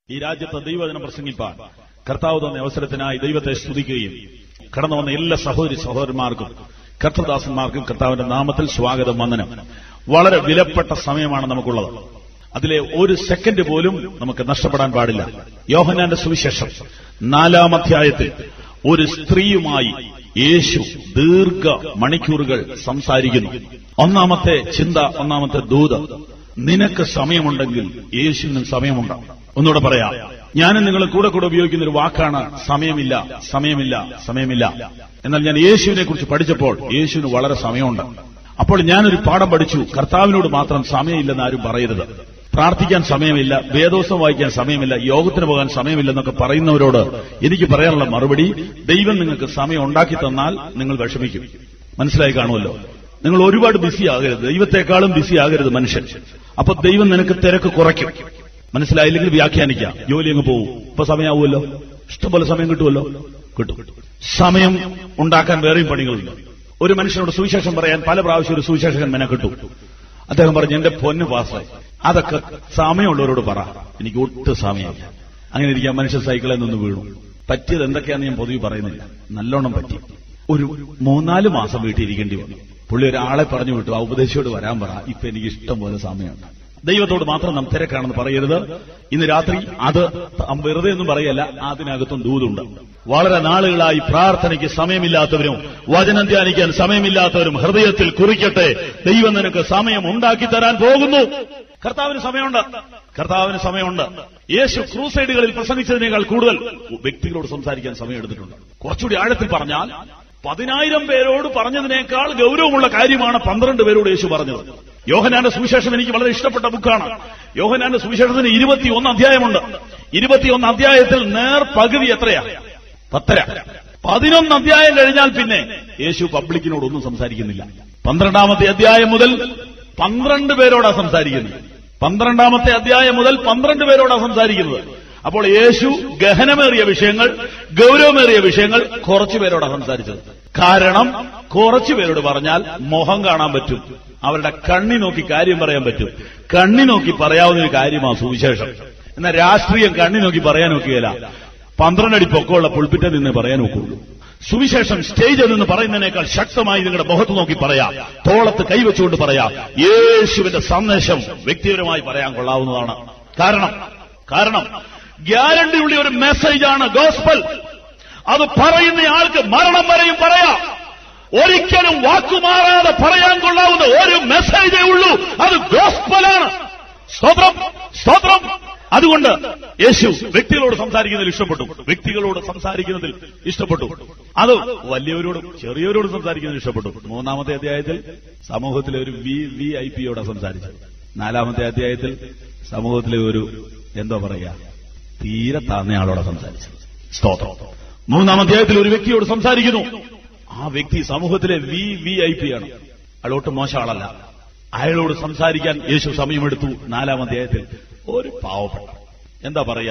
ഈ രാജ്യത്തെ ദൈവദിനം പ്രസംഗിപ്പാൻ കർത്താവ് തന്ന അവസരത്തിനായി ദൈവത്തെ സ്തുതിക്കുകയും കടന്നു വന്ന എല്ലാ സഹോദരി സഹോദരന്മാർക്കും കർത്തദാസന്മാർക്കും കർത്താവിന്റെ നാമത്തിൽ സ്വാഗതം വന്ദനം വളരെ വിലപ്പെട്ട സമയമാണ് നമുക്കുള്ളത് അതിലെ ഒരു സെക്കൻഡ് പോലും നമുക്ക് നഷ്ടപ്പെടാൻ പാടില്ല യോഹനാന്റെ സുവിശേഷം നാലാം അധ്യായത്തിൽ ഒരു സ്ത്രീയുമായി യേശു ദീർഘ മണിക്കൂറുകൾ സംസാരിക്കുന്നു ഒന്നാമത്തെ ചിന്ത ഒന്നാമത്തെ ദൂത് നിനക്ക് സമയമുണ്ടെങ്കിൽ യേശുവിനും സമയമുണ്ടാവും ഒന്നുകൂടെ പറയാം ഞാനും നിങ്ങൾ കൂടെ കൂടെ ഉപയോഗിക്കുന്ന ഒരു വാക്കാണ് സമയമില്ല സമയമില്ല സമയമില്ല എന്നാൽ ഞാൻ യേശുവിനെ കുറിച്ച് പഠിച്ചപ്പോൾ യേശുവിന് വളരെ സമയമുണ്ട് അപ്പോൾ ഞാനൊരു പാഠം പഠിച്ചു കർത്താവിനോട് മാത്രം സമയമില്ലെന്ന് ആരും പറയരുത് പ്രാർത്ഥിക്കാൻ സമയമില്ല വേദോത്സവം വായിക്കാൻ സമയമില്ല യോഗത്തിന് പോകാൻ സമയമില്ലെന്നൊക്കെ പറയുന്നവരോട് എനിക്ക് പറയാനുള്ള മറുപടി ദൈവം നിങ്ങൾക്ക് സമയം ഉണ്ടാക്കി തന്നാൽ നിങ്ങൾ വിഷമിക്കും മനസ്സിലായി കാണുമല്ലോ നിങ്ങൾ ഒരുപാട് ബിസി ആകരുത് ദൈവത്തെക്കാളും ബിസി ആകരുത് മനുഷ്യൻ അപ്പൊ ദൈവം നിനക്ക് തിരക്ക് കുറയ്ക്കും മനസ്സിലായില്ലെങ്കിൽ വ്യാഖ്യാനിക്കാം ജോലി അങ്ങ് പോകും ഇപ്പൊ സമയമാവുമല്ലോ ഇഷ്ടംപോലെ സമയം കിട്ടുമല്ലോ കിട്ടും സമയം ഉണ്ടാക്കാൻ വേറെയും പണികളുണ്ട് ഒരു മനുഷ്യനോട് സുവിശേഷം പറയാൻ പല പ്രാവശ്യം ഒരു സുവിശേഷകൻ മെന കിട്ടും അദ്ദേഹം പറഞ്ഞു എന്റെ പൊന്ന് പാസ്സായി അതൊക്കെ സമയമുള്ളവരോട് പറ എനിക്ക് ഒട്ടും സമയമില്ല അങ്ങനെ ഇരിക്കാൻ മനുഷ്യ സൈക്കിളിൽ നിന്ന് വീണു പറ്റിയത് എന്തൊക്കെയാന്ന് ഞാൻ പൊതുവെ പറയുന്നില്ല നല്ലോണം പറ്റി ഒരു മൂന്നാല് മാസം വീട്ടിൽ ഇരിക്കേണ്ടി വന്നു പുള്ളി ഒരാളെ പറഞ്ഞു വിട്ടു ആ ഉപദേശിയോട് വരാൻ പറ ഇപ്പൊ എനിക്ക് ഇഷ്ടം പോലെ സമയമുണ്ട് ദൈവത്തോട് മാത്രം നാം തിരക്കാണെന്ന് പറയരുത് ഇന്ന് രാത്രി അത് വെറുതെ ഒന്നും പറയല്ല അതിനകത്തും ദൂതുണ്ട് വളരെ നാളുകളായി പ്രാർത്ഥനയ്ക്ക് സമയമില്ലാത്തവരും വചനം ധ്യാനിക്കാൻ സമയമില്ലാത്തവരും ഹൃദയത്തിൽ കുറിക്കട്ടെ ദൈവം നിനക്ക് സമയം ഉണ്ടാക്കി തരാൻ പോകുന്നു കർത്താവിന് സമയമുണ്ട് കർത്താവിന് സമയമുണ്ട് യേശു ക്രൂസൈഡുകളിൽ പ്രസംഗിച്ചതിനേക്കാൾ കൂടുതൽ വ്യക്തികളോട് സംസാരിക്കാൻ സമയം എടുത്തിട്ടുണ്ട് കുറച്ചുകൂടി ആഴത്തിൽ പറഞ്ഞാൽ പതിനായിരം പേരോട് പറഞ്ഞതിനേക്കാൾ ഗൗരവമുള്ള കാര്യമാണ് പന്ത്രണ്ട് പേരോട് യേശു പറഞ്ഞത് യോഹനാന്റെ സുവിശേഷം എനിക്ക് വളരെ ഇഷ്ടപ്പെട്ട ബുക്കാണ് യോഹനാന്റെ സുവിശേഷത്തിന് ഇരുപത്തിയൊന്ന് അധ്യായമുണ്ട് ഇരുപത്തിയൊന്ന് അധ്യായത്തിൽ നേർ പകുതി എത്രയാ പത്തര പതിനൊന്ന് അധ്യായം കഴിഞ്ഞാൽ പിന്നെ യേശു പബ്ലിക്കിനോടൊന്നും സംസാരിക്കുന്നില്ല പന്ത്രണ്ടാമത്തെ അധ്യായം മുതൽ പന്ത്രണ്ട് പേരോടാ സംസാരിക്കുന്നത് പന്ത്രണ്ടാമത്തെ അധ്യായം മുതൽ പന്ത്രണ്ട് പേരോടാ സംസാരിക്കുന്നത് അപ്പോൾ യേശു ഗഹനമേറിയ വിഷയങ്ങൾ ഗൗരവമേറിയ വിഷയങ്ങൾ കുറച്ചു പേരോടാ സംസാരിച്ചത് കാരണം കുറച്ചു പേരോട് പറഞ്ഞാൽ മുഖം കാണാൻ പറ്റും അവരുടെ കണ്ണി നോക്കി കാര്യം പറയാൻ പറ്റും കണ്ണി നോക്കി പറയാവുന്ന ഒരു കാര്യമാണ് സുവിശേഷം എന്നാൽ രാഷ്ട്രീയം കണ്ണി നോക്കി പറയാൻ നോക്കിയല്ല പന്ത്രണ്ടടി പൊക്കമുള്ള പുൾപ്പിറ്റിൽ നിന്ന് പറയാൻ നോക്കുള്ളൂ സുവിശേഷം സ്റ്റേജിൽ നിന്ന് പറയുന്നതിനേക്കാൾ ശക്തമായി നിങ്ങളുടെ മുഖത്ത് നോക്കി പറയാം തോളത്ത് കൈവച്ചുകൊണ്ട് പറയാം യേശുവിന്റെ സന്ദേശം വ്യക്തിപരമായി പറയാൻ കൊള്ളാവുന്നതാണ് കാരണം കാരണം ഗ്യാരണ്ടിയുള്ള ഒരു മെസ്സേജാണ് ഗോസ്പൽ അത് പറയുന്ന ആൾക്ക് മരണം വരെയും പറയാം ഒരിക്കലും വാക്കുമാറാതെ പറയാൻ കൊള്ളാവുന്ന ഒരു മെസ്സേജേ ഉള്ളൂ അത് ഗോസ്പലാണ് സ്തോത്രം സ്തോത്രം അതുകൊണ്ട് യേശു വ്യക്തികളോട് സംസാരിക്കുന്നതിൽ ഇഷ്ടപ്പെട്ടു വ്യക്തികളോട് സംസാരിക്കുന്നതിൽ ഇഷ്ടപ്പെട്ടു അത് വലിയവരോടും ചെറിയവരോടും സംസാരിക്കുന്നതിൽ ഇഷ്ടപ്പെട്ടു മൂന്നാമത്തെ അധ്യായത്തിൽ സമൂഹത്തിലെ ഒരു വി വി ഐ പിയോടെ സംസാരിച്ചു നാലാമത്തെ അധ്യായത്തിൽ സമൂഹത്തിലെ ഒരു എന്തോ പറയുക തീരെ താന്നയാളോടെ സംസാരിച്ചു സ്തോത്രം മൂന്നാം അധ്യായത്തിൽ ഒരു വ്യക്തിയോട് സംസാരിക്കുന്നു ആ വ്യക്തി സമൂഹത്തിലെ വി വി ഐ പി ആണ് അയാളോട്ട് മോശം ആളല്ല അയാളോട് സംസാരിക്കാൻ യേശു സമയമെടുത്തു നാലാം അധ്യായത്തിൽ ഒരു പാവപ്പെട്ട എന്താ പറയാ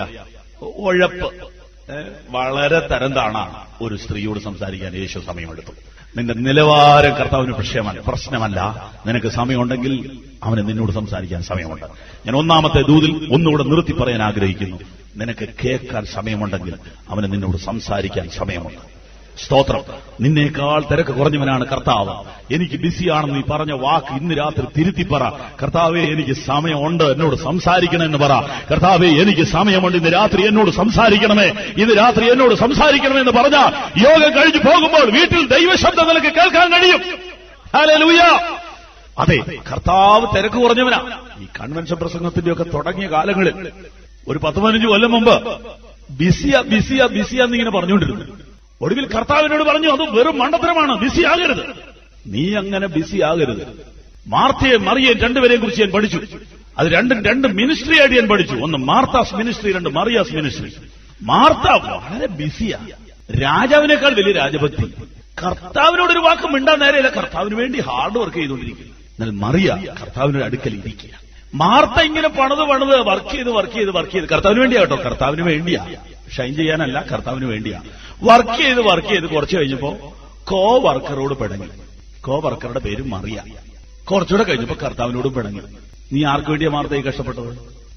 ഉഴപ്പ് വളരെ തരം താണാണ് ഒരു സ്ത്രീയോട് സംസാരിക്കാൻ യേശു സമയമെടുത്തു നിന്റെ നിലവാരം കർത്താവിന് പ്രശ്നമല്ല പ്രശ്നമല്ല നിനക്ക് സമയമുണ്ടെങ്കിൽ അവന് നിന്നോട് സംസാരിക്കാൻ സമയമുണ്ട് ഞാൻ ഒന്നാമത്തെ ദൂതിൽ ഒന്നുകൂടെ നിർത്തി പറയാൻ ആഗ്രഹിക്കുന്നു നിനക്ക് കേൾക്കാൻ സമയമുണ്ടെങ്കിൽ അവന് നിന്നോട് സംസാരിക്കാൻ സമയമുണ്ട് സ്തോത്രം നിന്നേക്കാൾ തിരക്ക് കുറഞ്ഞവനാണ് കർത്താവ് എനിക്ക് ബിസിയാണെന്ന് നീ പറഞ്ഞ വാക്ക് ഇന്ന് രാത്രി തിരുത്തി പറ കർത്താവെ എനിക്ക് സമയമുണ്ട് എന്നോട് സംസാരിക്കണമെന്ന് പറ കർത്താവെ എനിക്ക് സമയമുണ്ട് ഇന്ന് രാത്രി എന്നോട് സംസാരിക്കണമേ ഇന്ന് രാത്രി എന്നോട് സംസാരിക്കണമെന്ന് പറഞ്ഞ യോഗം കഴിഞ്ഞു പോകുമ്പോൾ വീട്ടിൽ ദൈവശബ്ദം നിനക്ക് കേൾക്കാൻ കഴിയും ഹല്ലേലൂയ അതെ കർത്താവ് തിരക്ക് കുറഞ്ഞവനാ ഈ കൺവെൻഷൻ പ്രസംഗത്തിന്റെ ഒക്കെ തുടങ്ങിയ കാലങ്ങളിൽ ഒരു പത്ത് പതിനഞ്ച് കൊല്ലം മുമ്പ് ബിസിയ ബിസിയ ബിസിയാന്നിങ്ങനെ പറഞ്ഞുകൊണ്ടിരുന്നു ഒടുവിൽ കർത്താവിനോട് പറഞ്ഞു അത് വെറും മണ്ടത്തരമാണ് ബിസി ആകരുത് നീ അങ്ങനെ ബിസി ആകരുത് മാർത്തയെ മറിയേയും രണ്ടുപേരെയും കുറിച്ച് ഞാൻ പഠിച്ചു അത് രണ്ടും രണ്ട് മിനിസ്ട്രി ആയിട്ട് ഞാൻ പഠിച്ചു ഒന്ന് മാർത്താസ് മിനിസ്ട്രി രണ്ട് മറിയാസ് മിനിസ്ട്രി മാർത്ത വളരെ ബിസിയാ രാജാവിനേക്കാൾ വലിയ രാജഭക്തി കർത്താവിനോടൊരു വാക്ക് മിണ്ടാൻ നേരെയല്ല കർത്താവിന് വേണ്ടി ഹാർഡ് വർക്ക് ചെയ്തുകൊണ്ടിരിക്കുക എന്നാൽ മറിയ കർത്താവിനൊരു അടുക്കൽ ഇരിക്കുക മാർത്ത ഇങ്ങനെ പണിത് പണിത് വർക്ക് ചെയ്ത് വർക്ക് ചെയ്ത് വർക്ക് ചെയ്ത് കർത്താവിന് വേണ്ടിയാ കേട്ടോ കർത്താവിന് വേണ്ടിയാ ഷൈൻ ചെയ്യാനല്ല കർത്താവിന് വേണ്ടിയാ വർക്ക് ചെയ്ത് വർക്ക് ചെയ്ത് കുറച്ച് കഴിഞ്ഞപ്പോ കോ വർക്കറോട് പിണങ്ങി കോ വർക്കറുടെ പേര് മറിയ കുറച്ചുകൂടെ കഴിഞ്ഞപ്പോ കർത്താവിനോടും പിണങ്ങി നീ ആർക്ക് വേണ്ടിയാ മാർത്തയെ കഷ്ടപ്പെട്ടത്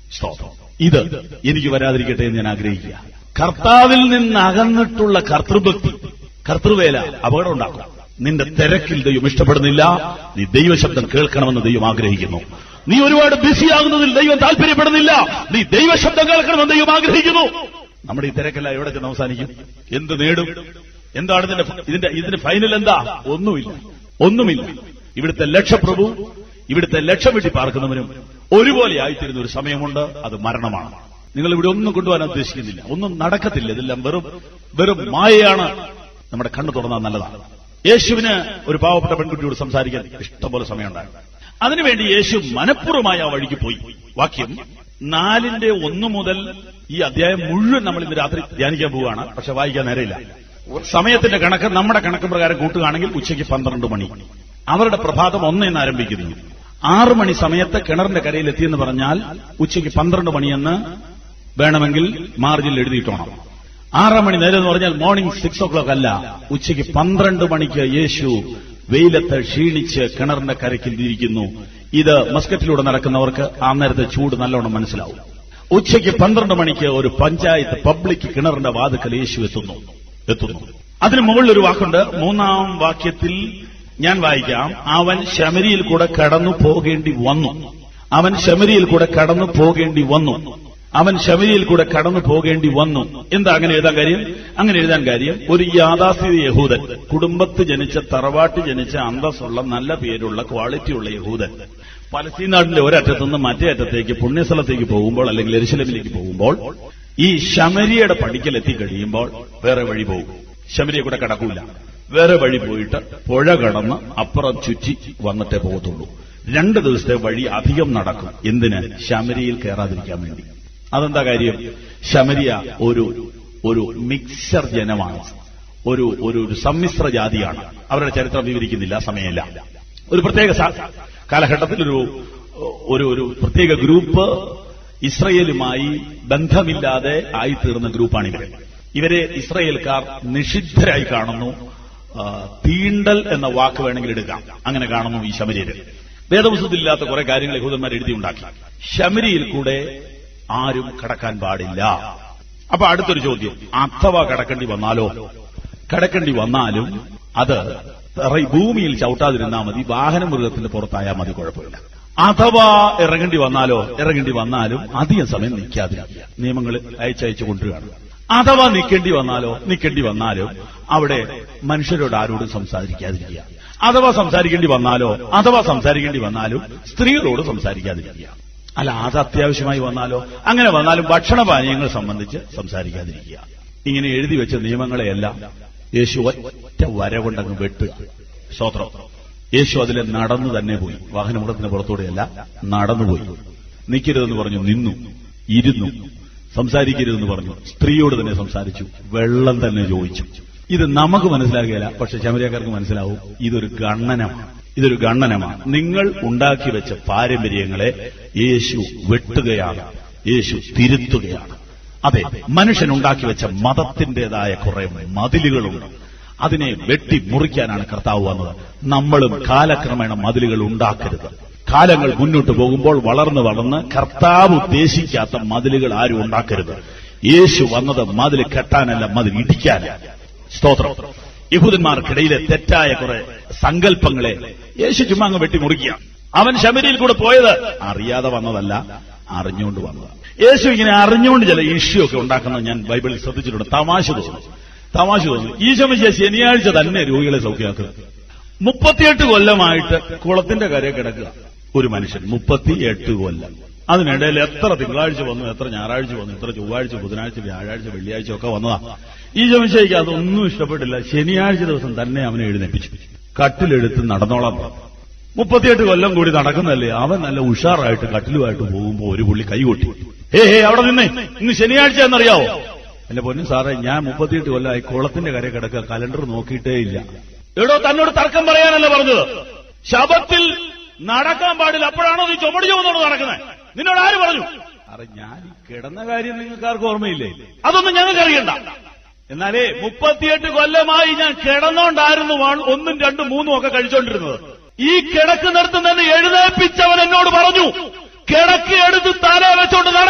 സ്തോത്രം ഇത് എനിക്ക് വരാതിരിക്കട്ടെ എന്ന് ഞാൻ ആഗ്രഹിക്കുക കർത്താവിൽ നിന്ന് അകന്നിട്ടുള്ള കർത്തൃഭക്തി കർത്തൃവേല അപകടം ഉണ്ടാക്കും നിന്റെ തിരക്കിൽ ദൈവം ഇഷ്ടപ്പെടുന്നില്ല നീ ദൈവശബ്ദം കേൾക്കണമെന്ന് ദൈവം ആഗ്രഹിക്കുന്നു നീ ഒരുപാട് ബിസിയാകുന്നതിൽ ദൈവം താല്പര്യപ്പെടുന്നില്ല നീ ദൈവശബ്ദം കേൾക്കണമെന്ന് ദൈവം ആഗ്രഹിക്കുന്നു നമ്മുടെ ഈ തിരക്കെല്ലാം എവിടെ ചെന്ന് അവസാനിക്കും എന്ത് നേടും എന്താണ് ഇതിന്റെ ഇതിന്റെ ഇതിന്റെ ഫൈനൽ എന്താ ഒന്നുമില്ല ഒന്നുമില്ല ഇവിടുത്തെ ലക്ഷപ്രഭു ഇവിടുത്തെ ലക്ഷം വെട്ടി പാർക്കുന്നവരും ഒരുപോലെ ആയിത്തീരുന്ന ഒരു സമയമുണ്ട് അത് മരണമാണ് നിങ്ങൾ ഇവിടെ ഒന്നും കൊണ്ടുപോകാൻ ഉദ്ദേശിക്കുന്നില്ല ഒന്നും നടക്കത്തില്ല ഇതെല്ലാം വെറും വെറും മായയാണ് നമ്മുടെ കണ്ണു തുറന്നാൽ നല്ലതാണ് യേശുവിന് ഒരു പാവപ്പെട്ട പെൺകുട്ടിയോട് സംസാരിക്കാൻ ഇഷ്ടംപോലെ സമയമുണ്ടായിരുന്നു അതിനുവേണ്ടി യേശു മനഃപൂർവ്വമായി ആ വഴിക്ക് പോയി വാക്യം നാലിന്റെ ഒന്ന് മുതൽ ഈ അധ്യായം മുഴുവൻ നമ്മൾ ഇന്ന് രാത്രി ധ്യാനിക്കാൻ പോവുകയാണ് പക്ഷെ വായിക്കാൻ നേരെയില്ല സമയത്തിന്റെ കണക്ക് നമ്മുടെ കണക്ക് പ്രകാരം കൂട്ടുകയാണെങ്കിൽ ഉച്ചയ്ക്ക് പന്ത്രണ്ട് മണി അവരുടെ പ്രഭാതം ഒന്നേന്ന് ആരംഭിക്കുന്നു ആറു മണി സമയത്ത് കിണറിന്റെ കരയിൽ എത്തിയെന്ന് പറഞ്ഞാൽ ഉച്ചയ്ക്ക് പന്ത്രണ്ട് മണിയെന്ന് വേണമെങ്കിൽ മാർജിൽ എഴുതിയിട്ടോണം ആറാം മണി നേരം എന്ന് പറഞ്ഞാൽ മോർണിംഗ് സിക്സ് ഓ ക്ലോക്ക് അല്ല ഉച്ചയ്ക്ക് പന്ത്രണ്ട് മണിക്ക് യേശു വെയിലത്ത് ക്ഷീണിച്ച് കിണറിന്റെ കരയ്ക്കിൽ ഇരിക്കുന്നു ഇത് മസ്കറ്റിലൂടെ നടക്കുന്നവർക്ക് ആ നേരത്തെ ചൂട് നല്ലോണം മനസ്സിലാവും ഉച്ചയ്ക്ക് പന്ത്രണ്ട് മണിക്ക് ഒരു പഞ്ചായത്ത് പബ്ലിക് കിണറിന്റെ വാതുക്കൽ യേശു എത്തുന്നു എത്തുന്നു അതിന് മുകളിൽ ഒരു വാക്കുണ്ട് മൂന്നാം വാക്യത്തിൽ ഞാൻ വായിക്കാം അവൻ ശമരിയിൽ കൂടെ കടന്നു പോകേണ്ടി വന്നു അവൻ ശമരിയിൽ കൂടെ കടന്നു പോകേണ്ടി വന്നു അവൻ ശമരിയിൽ കൂടെ കടന്നു പോകേണ്ടി വന്നു എന്താ അങ്ങനെ എഴുതാൻ കാര്യം അങ്ങനെ എഴുതാൻ കാര്യം ഒരു യാഥാസ്ഥിത യഹൂദൻ കുടുംബത്ത് ജനിച്ച തറവാട്ട് ജനിച്ച അന്തസ്സുള്ള നല്ല പേരുള്ള ക്വാളിറ്റിയുള്ള യഹൂദൻ പലസ്തീൻ നാടിന്റെ ഒരറ്റത്തു നിന്ന് മറ്റേ അറ്റത്തേക്ക് പുണ്യസ്ഥലത്തേക്ക് പോകുമ്പോൾ അല്ലെങ്കിൽ എരിശലമിലേക്ക് പോകുമ്പോൾ ഈ ശമരിയുടെ പടിക്കൽ എത്തിക്കഴിയുമ്പോൾ വേറെ വഴി പോകും ശമരിയെ കൂടെ കടക്കൂല വേറെ വഴി പോയിട്ട് പുഴ കടന്ന് അപ്പുറം ചുറ്റി വന്നിട്ടേ പോകത്തുള്ളൂ രണ്ട് ദിവസത്തെ വഴി അധികം നടക്കും എന്തിന് ശമരിയിൽ കയറാതിരിക്കാൻ വേണ്ടി അതെന്താ കാര്യം ശമരിയ ഒരു ഒരു മിക്സർ ജനമാണ് ഒരു ഒരു ഒരു സമ്മിശ്ര ജാതിയാണ് അവരുടെ ചരിത്രം വിവരിക്കുന്നില്ല സമയമില്ല ഒരു പ്രത്യേക സ- കാലഘട്ടത്തിൽ ഒരു ഒരു ഒരു പ്രത്യേക ഗ്രൂപ്പ് ഇസ്രയേലുമായി ബന്ധമില്ലാതെ ആയിത്തീർന്ന ഗ്രൂപ്പാണ് ഇവരെ ഇവരെ ഇസ്രയേൽക്കാർ നിഷിദ്ധരായി കാണുന്നു ആ, തീണ്ടൽ എന്ന വാക്ക് വേണമെങ്കിൽ എടുക്കാം അങ്ങനെ കാണുന്നു ഈ ശമരിയര് വേദപുസ്തകത്തിലില്ലാത്ത കുറെ കാര്യങ്ങൾ യഹൂദന്മാർ എഴുതിയുണ്ടാക്കി ശമരിയിൽ കൂടെ ആരും കടക്കാൻ പാടില്ല അപ്പൊ അടുത്തൊരു ചോദ്യം അഥവാ കടക്കേണ്ടി വന്നാലോ കടക്കേണ്ടി വന്നാലും അത് തറ- ഭൂമിയിൽ ചവിട്ടാതിരുന്നാൽ മതി വാഹന മൃഗത്തിന്റെ പുറത്തായാൽ മതി കുഴപ്പമില്ല അഥവാ ഇറങ്ങേണ്ടി വന്നാലോ ഇറങ്ങേണ്ടി വന്നാലും അധികം സമയം നിൽക്കാതിരിക്കുക നിയമങ്ങൾ അയച്ചയച്ചു കൊണ്ടുവരികയാണ് അഥവാ നിൽക്കേണ്ടി വന്നാലോ നിൽക്കേണ്ടി വന്നാലും അവിടെ മനുഷ്യരോട് ആരോടും സംസാരിക്കാതിരിക്കുക അഥവാ സംസാരിക്കേണ്ടി വന്നാലോ അഥവാ സംസാരിക്കേണ്ടി വന്നാലും സ്ത്രീകളോട് സംസാരിക്കാതിരിക്കുക അല്ല അത് അത്യാവശ്യമായി വന്നാലോ അങ്ങനെ വന്നാലും ഭക്ഷണപാനീയങ്ങൾ സംബന്ധിച്ച് സംസാരിക്കാതിരിക്കുക ഇങ്ങനെ എഴുതി വെച്ച നിയമങ്ങളെയെല്ലാം യേശു ഒറ്റ വര കൊണ്ടങ്ങ് വെട്ടുക സ്തോത്രം യേശു അതിലെ നടന്നു തന്നെ പോയി വാഹനമുടത്തിന് പുറത്തൂടെയല്ല നടന്നുപോയി നിൽക്കരുതെന്ന് പറഞ്ഞു നിന്നു ഇരുന്നു സംസാരിക്കരുതെന്ന് പറഞ്ഞു സ്ത്രീയോട് തന്നെ സംസാരിച്ചു വെള്ളം തന്നെ ചോദിച്ചു ഇത് നമുക്ക് മനസ്സിലാകുകയില്ല പക്ഷെ ശമരിയക്കാർക്ക് മനസ്സിലാവും ഇതൊരു ഗണ്ണനമാണ് ഇതൊരു ഗണ്ണനമാണ് നിങ്ങൾ ഉണ്ടാക്കി വെച്ച പാരമ്പര്യങ്ങളെ യേശു വെട്ടുകയാണ് യേശു തിരുത്തുകയാണ് അതെ മനുഷ്യൻ ഉണ്ടാക്കി വെച്ച മതത്തിന്റേതായ കുറെ മതിലുകളുണ്ട് അതിനെ വെട്ടി മുറിക്കാനാണ് കർത്താവ് വന്നത് നമ്മളും കാലക്രമേണ മതിലുകൾ ഉണ്ടാക്കരുത് കാലങ്ങൾ മുന്നോട്ട് പോകുമ്പോൾ വളർന്ന് വളർന്ന് കർത്താവ് ഉദ്ദേശിക്കാത്ത മതിലുകൾ ആരും ഉണ്ടാക്കരുത് യേശു വന്നത് മതിൽ കെട്ടാനല്ല മതിൽ ഇടിക്കാനാണ് സ്തോത്രം യഹൂദന്മാർക്കിടയിലെ തെറ്റായ കുറെ സങ്കല്പങ്ങളെ യേശു ചുമ്മാ അങ്ങ് വെട്ടിമുറിക്കുക അവൻ ശബരിയിൽ കൂടെ പോയത് അറിയാതെ വന്നതല്ല അറിഞ്ഞുകൊണ്ട് വന്നത് യേശു ഇങ്ങനെ അറിഞ്ഞുകൊണ്ട് ചില ഇഷ്യൂ ഒക്കെ ഉണ്ടാക്കുന്നത് ഞാൻ ബൈബിളിൽ ശ്രദ്ധിച്ചിട്ടുണ്ട് തമാശ തോന്നുന്നു തമാശ തോന്നുന്നു ഈശോമിശ ശനിയാഴ്ച തന്നെ രോഗികളെ സൗഖ്യമാക്കുക മുപ്പത്തിയെട്ട് കൊല്ലമായിട്ട് കുളത്തിന്റെ കരയെ കിടക്കുക ഒരു മനുഷ്യൻ മുപ്പത്തിയെട്ട് കൊല്ലം അതിനിടയിൽ എത്ര തിങ്കളാഴ്ച വന്നു എത്ര ഞായറാഴ്ച വന്നു എത്ര ചൊവ്വാഴ്ച ബുധനാഴ്ച വ്യാഴാഴ്ച വെള്ളിയാഴ്ച ഒക്കെ വന്നതാ ഈ ചമശയ്ക്ക് അതൊന്നും ഇഷ്ടപ്പെട്ടില്ല ശനിയാഴ്ച ദിവസം തന്നെ അവനെ എഴുന്നേപ്പിച്ചു കട്ടിലെടുത്ത് നടന്നോളാൻ പറഞ്ഞു മുപ്പത്തിയെട്ട് കൊല്ലം കൂടി നടക്കുന്നതല്ലേ അവൻ നല്ല ഉഷാറായിട്ട് കട്ടിലുമായിട്ട് പോകുമ്പോ ഒരു പുള്ളി കൈകൊട്ടി ഹേ ഹേ അവിടെ നിന്നേ ഇന്ന് ശനിയാഴ്ച എന്നറിയാവോ എന്റെ പൊന്നു സാറേ ഞാൻ മുപ്പത്തിയെട്ട് കൊല്ലമായി കുളത്തിന്റെ കരയെ കിടക്കുക കലണ്ടർ നോക്കിയിട്ടേ ഇല്ല എടോ തന്നോട് തർക്കം പറയാനല്ല പറഞ്ഞത് ശബത്തിൽ നടക്കാൻ പാടില്ല അപ്പോഴാണോ നീ ചുമട് ചുമന്നോട് നടക്കുന്നത് നിന്നോട് ആര് പറഞ്ഞു അറെ ഞാൻ ഈ കിടന്ന കാര്യം നിങ്ങൾക്ക് ആർക്കും ഓർമ്മയില്ലേ അതൊന്നും ഞങ്ങൾക്ക് അറിയണ്ട എന്നാലേ മുപ്പത്തിയെട്ട് കൊല്ലമായി ഞാൻ കിടന്നോണ്ടായിരുന്നു വാ- ഒന്നും രണ്ടും മൂന്നും ഒക്കെ കഴിച്ചോണ്ടിരുന്നത് ഈ കിടക്കുന്നിടത്ത് നിന്ന് എഴുന്നേൽപ്പിച്ചവൻ എന്നോട് പറഞ്ഞു കിടക്കി എടുത്ത് തല വെച്ചോണ്ട് നട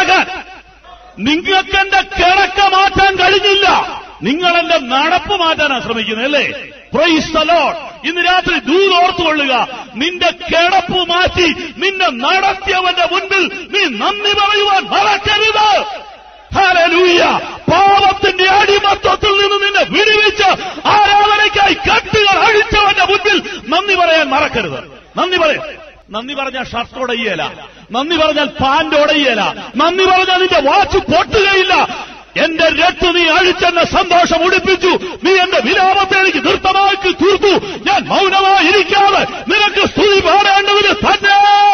നിങ്ങൾക്ക് എന്റെ കിടക്ക മാറ്റാൻ കഴിഞ്ഞില്ല നിങ്ങൾ എന്റെ നടപ്പ് മാറ്റാനാണ് ശ്രമിക്കുന്നത് അല്ലേ പ്രൈസ് the Lord. ഇന്ന് രാത്രി ദൂത് ഓർത്തുകൊള്ളുക നിന്റെ കിടപ്പ് മാറ്റി നിന്നെ നടത്തിയവന്റെ മുൻപിൽ നീ നന്ദി പറയുവാൻ മറക്കരുത് ഹല്ലേലൂയ. പാപത്തിന്റെ അടിമത്വത്തിൽ നിന്ന് നിന്നെ വിടുവിച്ച് ആരാധനയ്ക്കായി കട്ടുകൾ അഴിച്ചവന്റെ മുൻപിൽ നന്ദി പറയാൻ മറക്കരുത് നന്ദി പറയാം നന്ദി പറഞ്ഞാൽ ഷർട്ട് ഉടയല നന്ദി പറഞ്ഞാൽ പാന്റ് ഉടയല നന്ദി പറഞ്ഞാൽ നിന്റെ വാച്ച് പൊട്ടുകയില്ല എന്റെ രട്ട് നീ അഴിച്ചെന്നെ സന്തോഷം ഉടിപ്പിച്ചു നീ എന്റെ വിലാപത്തെ എനിക്ക് നൃത്തമാക്കി തീർത്തു ഞാൻ മൗനമായി ഇരിക്കാതെ നിനക്ക് സ്തുതി പാടേണ്ടതിന് തന്നെ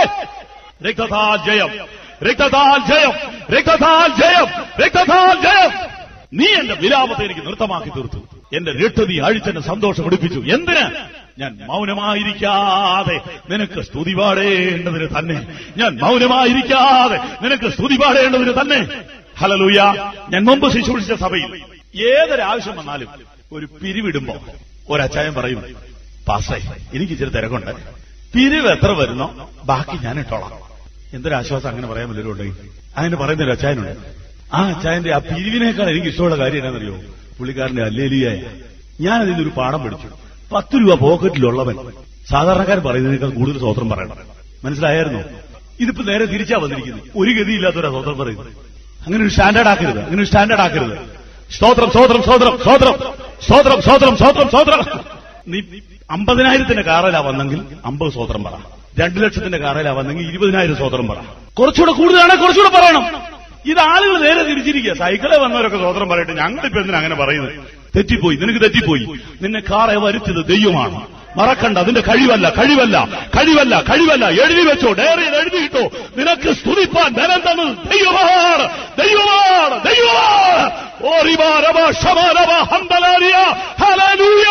രക്തതാൽ ജയം രക്തതാൽ ജയം രക്തതാൽ ജയം രക്തതാൽ ജയം നീ എന്റെ വിലാപത്തെ എനിക്ക് നൃത്തമാക്കി തീർത്തു എന്റെ രട്ട് നീ അഴിച്ചെന്നെ സന്തോഷം ഉടിപ്പിച്ചു എന്തിന് ഞാൻ മൗനമായിരിക്കാതെ നിനക്ക് സ്തുതി പാടേണ്ടതിന് തന്നെ ഞാൻ മൗനമായിരിക്കാതെ നിനക്ക് സ്തുതി പാടേണ്ടതിന് തന്നെ ഹലലൂയ ഞാൻ മുമ്പ് ശുശ്രൂഷിച്ച സഭയിൽ ഏതൊരാവശ്യം വന്നാലും ഒരു പിരിവിടുമ്പോ ഒരച്ചായം പറയും പാസ്സായി എനിക്ക് ഇച്ചിരി തിരക്കുണ്ട് പിരിവ് എത്ര വരുന്നോ ബാക്കി ഞാൻ ഇട്ടോളാം എന്തൊരാശ്വാസം അങ്ങനെ പറയാൻ വല്ലവരും ഉണ്ടെങ്കിൽ അങ്ങനെ പറയുന്ന ഒരു അച്ചായനുണ്ട് ആ അച്ചായന്റെ ആ പിരിവിനേക്കാൾ എനിക്ക് ഇഷ്ടമുള്ള കാര്യം എന്നാണെന്നറിയോ പുള്ളിക്കാരന്റെ അല്ലേലിയായ ഞാൻ അതിൽ നിന്നൊരു പാഠം പഠിച്ചു പത്ത് രൂപ പോക്കറ്റിലുള്ളവൻ സാധാരണക്കാരൻ പറയുന്നതിനേക്കാൾ കൂടുതൽ സ്വോത്രം പറയണം മനസ്സിലായിരുന്നു ഇതിപ്പോ നേരെ തിരിച്ചാ വന്നിരിക്കുന്നത് ഒരു ഗതിയില്ലാത്തൊരു സ്വോത്രം പറയുന്നത് അങ്ങനെ ഒരു സ്റ്റാൻഡേർഡ് ആക്കരുത് അങ്ങനെ ഒരു സ്റ്റാൻഡേർഡ് ആക്കരുത് സ്തോത്രം സ്തോത്രം സ്തോത്രം സ്തോത്രം സ്തോത്രം സ്തോത്രം സ്തോത്രം സ്തോത്രം നീ അമ്പതിനായിരത്തിന്റെ കാറിലാ വന്നെങ്കിൽ അമ്പത് സ്വോത്രം പറ രണ്ടു ലക്ഷത്തിന്റെ കാറിലാ വന്നെങ്കിൽ ഇരുപതിനായിരം സ്വോത്രം പറ കുറച്ചുകൂടെ കൂടുതലാണെങ്കിൽ കുറച്ചുകൂടെ പറയണം ഇത് ആളുകൾ നേരെ തിരിച്ചിരിക്കുക സൈക്കിളെ വന്നവരൊക്കെ സ്വോത്രം പറയട്ടെ ഞങ്ങളിപ്പോ എന്തിനാ അങ്ങനെ പറയുന്നത് തെറ്റിപ്പോയി നിനക്ക് തെറ്റിപ്പോയി നിന്നെ കാറെ വരുത്തിയത് ദൈവമാണ് മറക്കണ്ട അതിന്റെ കഴിവല്ല കഴിവല്ല കഴിവല്ല കഴിവല്ല എഴുതി വെച്ചോ ഡയറിയിൽ എഴുതിയിട്ടോ നിനക്ക് സ്തുതിപ്പാൻ ബലം തന്നത് ദൈവമാണ് ദൈവമാണ് ദൈവമാണ് ഓ റിബാ രബാ ഷമാ രബാ ഹംദലാരിയ ഹല്ലേലൂയ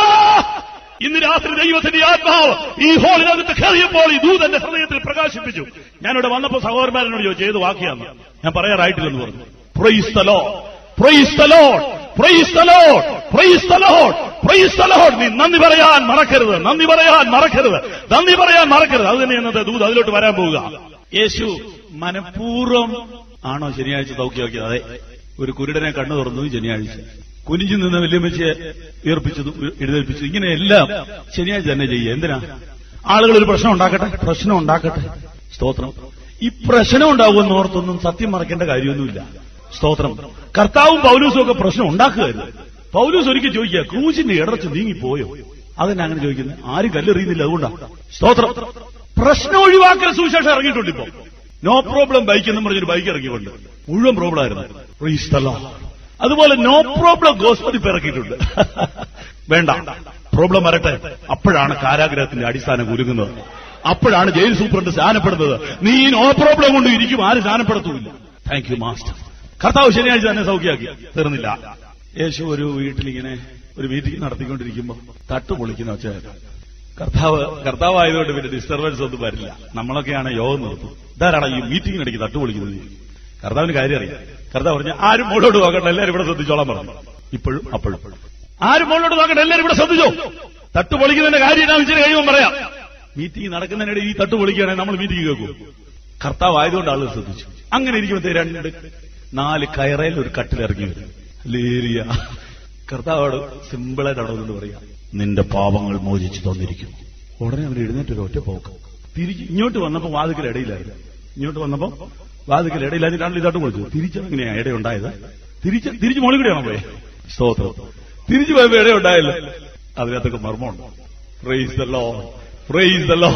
ഇന്ന് രാത്രി ദൈവത്തിന്റെ ആത്മാവ് ഈ ഹോളിനകത്ത് കയറിയപ്പോൾ ഈ ദൂതന്റെ ഹൃദയത്തിൽ പ്രകാശിപ്പിച്ചു ഞാനിവിടെ വന്നപ്പോൾ സഹോദരന്മാരനോട് ചോദിച്ചു ഏത് വാക്കിയാന്ന് ഞാൻ പറയാറായിട്ടില്ലെന്ന് പറഞ്ഞു praise the Lord. Praise the Lord. Praise the Lord. Praise the Lord. Praise the Lord. നീ നന്ദി പറയാൻ മറക്കരുത് നന്ദി പറയാൻ മറക്കരുത് നന്ദി പറയാൻ മറക്കരുത് അത് തന്നെ ഇന്നത്തെ ദൂത് അതിലോട്ട് വരാൻ പോവുക യേശു മനഃപൂർവ്വം ആണോ ശനിയാഴ്ച തൗക്കിയാക്കിയത് അതെ ഒരു കുരുടനെ കണ്ണു തുറന്നു ശനിയാഴ്ച കുനിഞ്ഞു നിന്ന് വല്യമ്മച്ചയെ ഉയർപ്പിച്ചത് എഴുന്നേൽപ്പിച്ചു ഇങ്ങനെയെല്ലാം ശനിയാഴ്ച തന്നെ ചെയ്യുക എന്തിനാ ആളുകൾ ഒരു പ്രശ്നം ഉണ്ടാക്കട്ടെ പ്രശ്നം ഉണ്ടാക്കട്ടെ സ്തോത്രം ഈ പ്രശ്നം ഉണ്ടാവുമെന്ന് ഓർത്തൊന്നും സത്യം മറക്കേണ്ട കാര്യമൊന്നുമില്ല സ്തോത്രം കർത്താവും പൗലൂസും ഒക്കെ പ്രശ്നം ഉണ്ടാക്കുകയായിരുന്നു പൗലൂസ് ഒരിക്കൽ ചോദിക്കുക ക്രൂശിന്റെ ഇടർച്ച് നീങ്ങിപ്പോയോ അതെന്നെ അങ്ങനെ ചോദിക്കുന്നത് ആരും കല്ലെറിയുന്നില്ല അതുകൊണ്ടാ സ്തോത്രം പ്രശ്നം ഒഴിവാക്കൽ സുവിശേഷം ഇറങ്ങിയിട്ടുണ്ട് ഇപ്പോ നോ പ്രോബ്ലം ബൈക്ക് എന്ന് പറഞ്ഞൊരു ബൈക്ക് ഇറങ്ങിക്കൊണ്ട് മുഴുവൻ പ്രോബ്ലം ആയിരുന്നു Praise the Lord. അതുപോലെ നോ പ്രോബ്ലം ഗോസ്പതി ഇറക്കിയിട്ടുണ്ട് വേണ്ട പ്രോബ്ലം വരട്ടെ അപ്പോഴാണ് കാരാഗ്രഹത്തിന്റെ അടിസ്ഥാനം കുലുങ്ങുന്നത് അപ്പോഴാണ് ജയിൽ സൂപ്രണ്ട് സ്ഥാനപ്പെടുന്നത് നീ നോ പ്രോബ്ലം കൊണ്ട് ഇരിക്കും ആരും സ്ഥാനപ്പെടുത്തുമില്ല താങ്ക് യു മാസ്റ്റർ കർത്താവ് ശനിയാഴ്ച തന്നെ സൗഖ്യമാക്കി തീർന്നില്ല യേശു ഒരു വീട്ടിലിങ്ങനെ ഒരു മീറ്റിംഗ് നടത്തിക്കൊണ്ടിരിക്കുമ്പോൾ തട്ട് പൊളിക്കുന്ന വെച്ചാൽ കർത്താവ് കർത്താവായതുകൊണ്ട് പിന്നെ ഡിസ്റ്റർബൻസ് ഒന്നും വരില്ല നമ്മളൊക്കെയാണ് യോഗം നിർത്തും ഇതാരാണ് ഈ മീറ്റിംഗിനിടയ്ക്ക് തട്ട് പൊളിക്കുന്നത് കർത്താവിന് കാര്യം അറിയാം കർത്താവ് പറഞ്ഞു ആരും മുകളോട് നോക്കണ്ട എല്ലാവരും ഇവിടെ ശ്രദ്ധിച്ചോളാൻ പറഞ്ഞു ഇപ്പോഴും അപ്പോഴും ആരും മുകളോട് നോക്കണ്ട എല്ലാവരും ഇവിടെ ശ്രദ്ധിച്ചോ തട്ട് പൊളിക്കുന്നതിന്റെ കാര്യം ഞാൻ ഇച്ചിരി കഴിയുമ്പോൾ പറയാം മീറ്റിംഗ് നടക്കുന്നതിനിടെ ഈ തട്ട് പൊളിക്കുകയാണെങ്കിൽ നമ്മൾ മീറ്റിംഗ് കേൾക്കും കർത്താവ് ആയതുകൊണ്ട് ആളുകൾ ശ്രദ്ധിച്ചു അങ്ങനെ ഇരിക്കുമ്പോൾ രണ്ട് നാല് കയറയിൽ ഒരു കട്ടിലിറങ്ങി വരും ലേരിയ കർത്താവോട് സിമ്പിളായിട്ട് അവിടെ കൊണ്ട് പറയാം നിന്റെ പാപങ്ങൾ മോചിച്ചു തന്നിരിക്കുന്നു ഉടനെ അവൻ എഴുന്നേറ്റ് ഒരു ഒറ്റ പോക്ക് തിരിച്ച് ഇങ്ങോട്ട് വന്നപ്പോ വാതിക്കൽ ഇടയിലായിരുന്നു ഇങ്ങോട്ട് വന്നപ്പോ വാതിക്കൽ ഇടയിലാഞ്ഞിട്ടാണ് ഇതാട്ട് വിളിച്ചത് തിരിച്ചെങ്ങനെയാ ഇടയുണ്ടായത് തിരിച്ച് തിരിച്ച് മോളിൽ കൂടെയാണോ പോയെ സ്തോത്രം തിരിച്ചു പോയപ്പോ ഇടയുണ്ടായല്ലോ അതിനകത്തൊക്കെ മർമ്മമുണ്ട് praise the Lord praise the Lord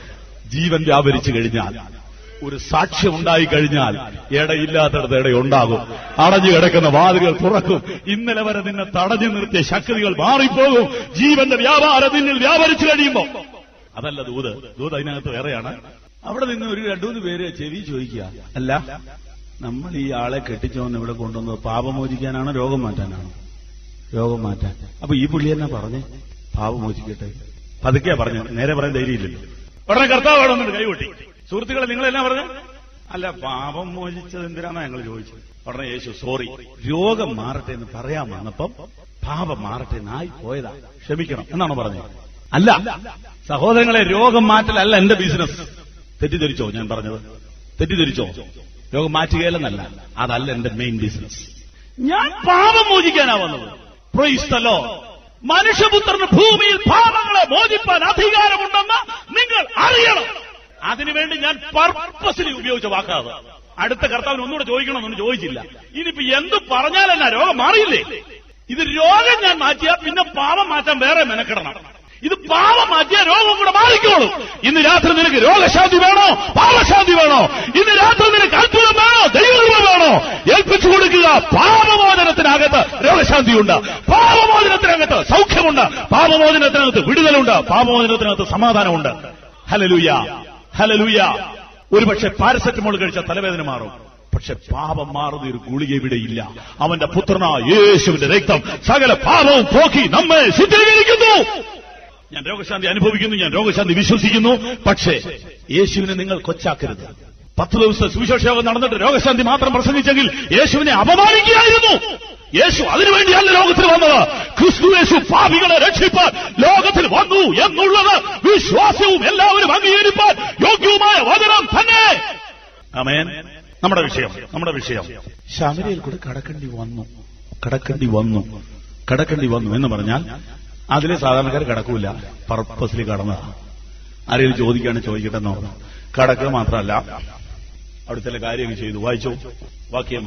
ജീവൻ വ്യാപരിച്ചു കഴിഞ്ഞാൽ ഒരു സാക്ഷ്യം ഉണ്ടായി കഴിഞ്ഞാൽ ഇടയില്ലാത്തടത്ത് ഇടയുണ്ടാകും അടഞ്ഞു കിടക്കുന്ന വാതിലുകൾ തുറക്കും ഇന്നലെ വരെ നിന്നെ തടഞ്ഞു നിർത്തിയ ശക്തികൾ മാറിപ്പോകും ജീവന്റെ വ്യാപാരം നിന്നിൽ വ്യാപരിച്ചു കഴിയുമ്പോ അതല്ല ദൂത് ദൂത് അതിനകത്ത് വേറെയാണ് അവിടെ നിന്ന് ഒരു രണ്ടുമൂന്ന് പേര് ചെവി ചോദിക്കുക അല്ല നമ്മൾ ഈ ആളെ കെട്ടിച്ചോന്ന് ഇവിടെ കൊണ്ടുവന്നത് പാപമോചിക്കാനാണോ രോഗം മാറ്റാനാണോ രോഗം മാറ്റാൻ അപ്പൊ ഈ പുള്ളി എന്നാ പറഞ്ഞേ പാപമോചിക്കട്ടെ പതുക്കെയാ പറഞ്ഞു നേരെ പറയാൻ ധൈര്യമില്ലല്ലോ ഉടനെ കർത്താവ് അവിടെ വന്നിട്ട് കൈകൊട്ടി സുഹൃത്തുക്കളെ നിങ്ങളെന്നാ പറഞ്ഞു അല്ല പാപം മോചിച്ചത് എന്തിനാണ് ഞങ്ങൾ ചോദിച്ചത് ഉടനെ യേശു സോറി രോഗം മാറട്ടെ എന്ന് പറയാൻ വന്നപ്പം പാപം മാറട്ടെ എന്നായി പോയതാ ക്ഷമിക്കണം എന്നാണ് പറഞ്ഞത് അല്ല സഹോദരങ്ങളെ രോഗം മാറ്റലല്ല എന്റെ ബിസിനസ് തെറ്റിദ്ധരിച്ചോ ഞാൻ പറഞ്ഞത് തെറ്റിദ്ധരിച്ചോ രോഗം മാറ്റുകയില്ലെന്നല്ല അതല്ല എന്റെ മെയിൻ ബിസിനസ് ഞാൻ പാപം മോചിക്കാനാ വന്നത് പ്രൊയിസ്തലോ മനുഷ്യപുത്രന് ഭൂമിയിൽ പാപങ്ങളെ മോചിപ്പാൻ അധികാരമുണ്ടെന്ന് നിങ്ങൾ അറിയണം അതിനുവേണ്ടി ഞാൻ പർപ്പസിലി ഉപയോഗിച്ച വാക്കാത് അടുത്ത കർത്താവിന് ഒന്നുകൂടെ ചോദിക്കണമെന്ന് ചോദിച്ചില്ല ഇനിയിപ്പോ എന്ത് പറഞ്ഞാലെന്നാ രോഗം മാറിയില്ലേ ഇത് രോഗം ഞാൻ മാറ്റിയാ പിന്നെ പാപം മാറ്റാൻ വേറെ മെനക്കെടണം ഇത് പാപം മാറ്റിയ രോഗം കൂടെ മാറിക്കോളും ഇന്ന് രാത്രി നിനക്ക് രോഗശാന്തി വേണോ പാപശാന്തി വേണോ ഇന്ന് രാത്രി നിനക്ക് അത്ഭുതം വേണോ ദൈവകൃപ വേണോ ഏൽപ്പിച്ചു കൊടുക്കുക പാപമോചനത്തിനകത്ത് രോഗശാന്തിയുണ്ട് പാപമോചനത്തിനകത്ത് സൗഖ്യമുണ്ട് പാപമോചനത്തിനകത്ത് വിടുതലുണ്ട് പാപമോചനത്തിനകത്ത് സമാധാനമുണ്ട് ഹലലൂയ ഹലലൂയ ഒരുപക്ഷെ പാരസെറ്റമോൾ കഴിച്ച തലവേദന മാറും പക്ഷെ പാപം മാറുന്ന ഒരു ഗുളിക ഇവിടെ ഇല്ല അവന്റെ പുത്രനാ യേശുവിന്റെ രക്തം സകല പാപവും പോക്കി നമ്മെ ശുദ്ധീകരിക്കുന്നു ഞാൻ രോഗശാന്തി അനുഭവിക്കുന്നു ഞാൻ രോഗശാന്തി വിശ്വസിക്കുന്നു പക്ഷേ യേശുവിനെ നിങ്ങൾ കൊച്ചാക്കരുത് പത്ത് ദിവസം സുവിശേഷയോഗം നടന്നിട്ട് രോഗശാന്തി മാത്രം പ്രസംഗിച്ചെങ്കിൽ യേശുവിനെ അപമാനിക്കുകയായിരുന്നു യേശു അതിനുവേണ്ടിയല്ല ലോകത്തിൽ വന്നത് ക്രിസ്തു യേശു പാപികളെ രക്ഷിപ്പാൻ ലോകത്തിൽ വന്നു എന്നുള്ളത് വിശ്വാസവും എല്ലാവരും അംഗീകരിപ്പാൻ യോഗ്യവുമായ വചനം തന്നെ അമേൻ നമ്മുടെ വിഷയം നമ്മുടെ വിഷയം ശമരയിൽ കൂടെ കടക്കണ്ടി വന്നു കടക്കണ്ടി വന്നു കടക്കണ്ടി വന്നു എന്ന് പറഞ്ഞാൽ അതിലെ സാധാരണക്കാർ കടക്കൂല പർപ്പസിൽ കടന്നതാ ആരെങ്കിലും ചോദിക്കാണ് ചോദിക്കട്ടെ എന്ന് പറഞ്ഞു കടക്കുക മാത്രമല്ല അവിടുത്തെ കാര്യങ്ങൾ ചെയ്തു വായിച്ചു വാക്യം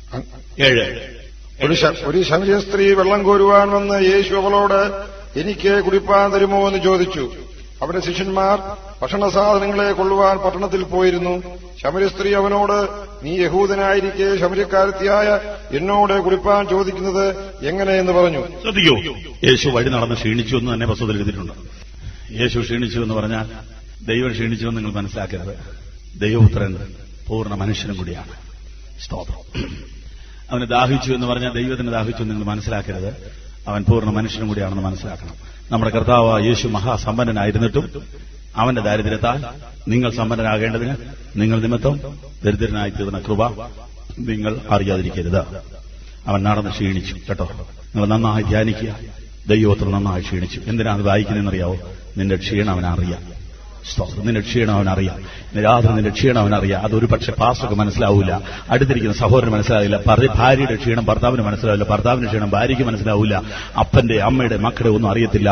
ഏഴ് ഒരു ശ- ഒരു ശമരിയ സ്ത്രീ വെള്ളം കോരുവാൻ വന്ന് യേശു അവളോട് എനിക്ക് കുടിപ്പാൻ തരുമോ എന്ന് ചോദിച്ചു അവന്റെ ശിഷ്യന്മാർ ഭക്ഷണ സാധനങ്ങളെ കൊള്ളുവാൻ പട്ടണത്തിൽ പോയിരുന്നു ശമര സ്ത്രീ അവനോട് നീ യഹൂദനായിരിക്കെ ശമരക്കാരത്തിയായ എന്നോട് കുടിപ്പാൻ ചോദിക്കുന്നത് എങ്ങനെയെന്ന് പറഞ്ഞു ശ്രദ്ധിക്കൂ യേശു വഴി നടന്ന് ക്ഷീണിച്ചു എന്ന് തന്നെ വസ്തുത എഴുതിയിട്ടുണ്ട് യേശു ക്ഷീണിച്ചു എന്ന് പറഞ്ഞാൽ ദൈവം ക്ഷീണിച്ചു എന്ന് നിങ്ങൾ മനസ്സിലാക്കരുത് ദൈവപുത്രൻ പൂർണ്ണ മനുഷ്യനും കൂടിയാണ് സ്തോത്രം അവന് ദാഹിച്ചു എന്ന് പറഞ്ഞാൽ ദൈവത്തിന് ദാഹിച്ചു എന്ന് നിങ്ങൾ മനസ്സിലാക്കരുത് അവൻ പൂർണ്ണ മനുഷ്യനും കൂടിയാണെന്ന് മനസ്സിലാക്കണം നമ്മുടെ കർത്താവ് യേശു മഹാസമ്പന്നനായിരുന്നിട്ടും അവന്റെ ദാരിദ്ര്യത്താൽ നിങ്ങൾ സമ്പന്നരാകേണ്ടതിന് നിങ്ങൾ നിമിത്തം ദരിദ്രനായി തീർന്ന കൃപ നിങ്ങൾ അറിയാതിരിക്കരുത് അവൻ നടന്ന് ക്ഷീണിച്ചു കേട്ടോ നിങ്ങൾ നന്നായി ധ്യാനിക്കുക ദൈവത്തിൽ നന്നായി ക്ഷീണിച്ചു എന്തിനാണ് വായിക്കുന്നതെന്നറിയാവോ നിന്റെ ക്ഷീണം അവനറിയാം സ്തോത്രം നിന്റെ ക്ഷീണം അവനറിയാം ഇന്ന് രാത്രി നിന്റെ ക്ഷീണം അവനറിയാം അതൊരു പക്ഷെ പാസ്റ്റർക്ക് മനസ്സിലാവില്ല അടുത്തിരിക്കുന്ന സഹോദരന് മനസ്സിലാവില്ല ഭർത്ത- ഭാര്യയുടെ ക്ഷീണം ഭർത്താവിന് മനസ്സിലാവില്ല ഭർത്താവിന്റെ ക്ഷീണം ഭാര്യയ്ക്ക് മനസ്സിലാവില്ല അപ്പന്റെ അമ്മയുടെ മക്കളുടെ ഒന്നും അറിയത്തില്ല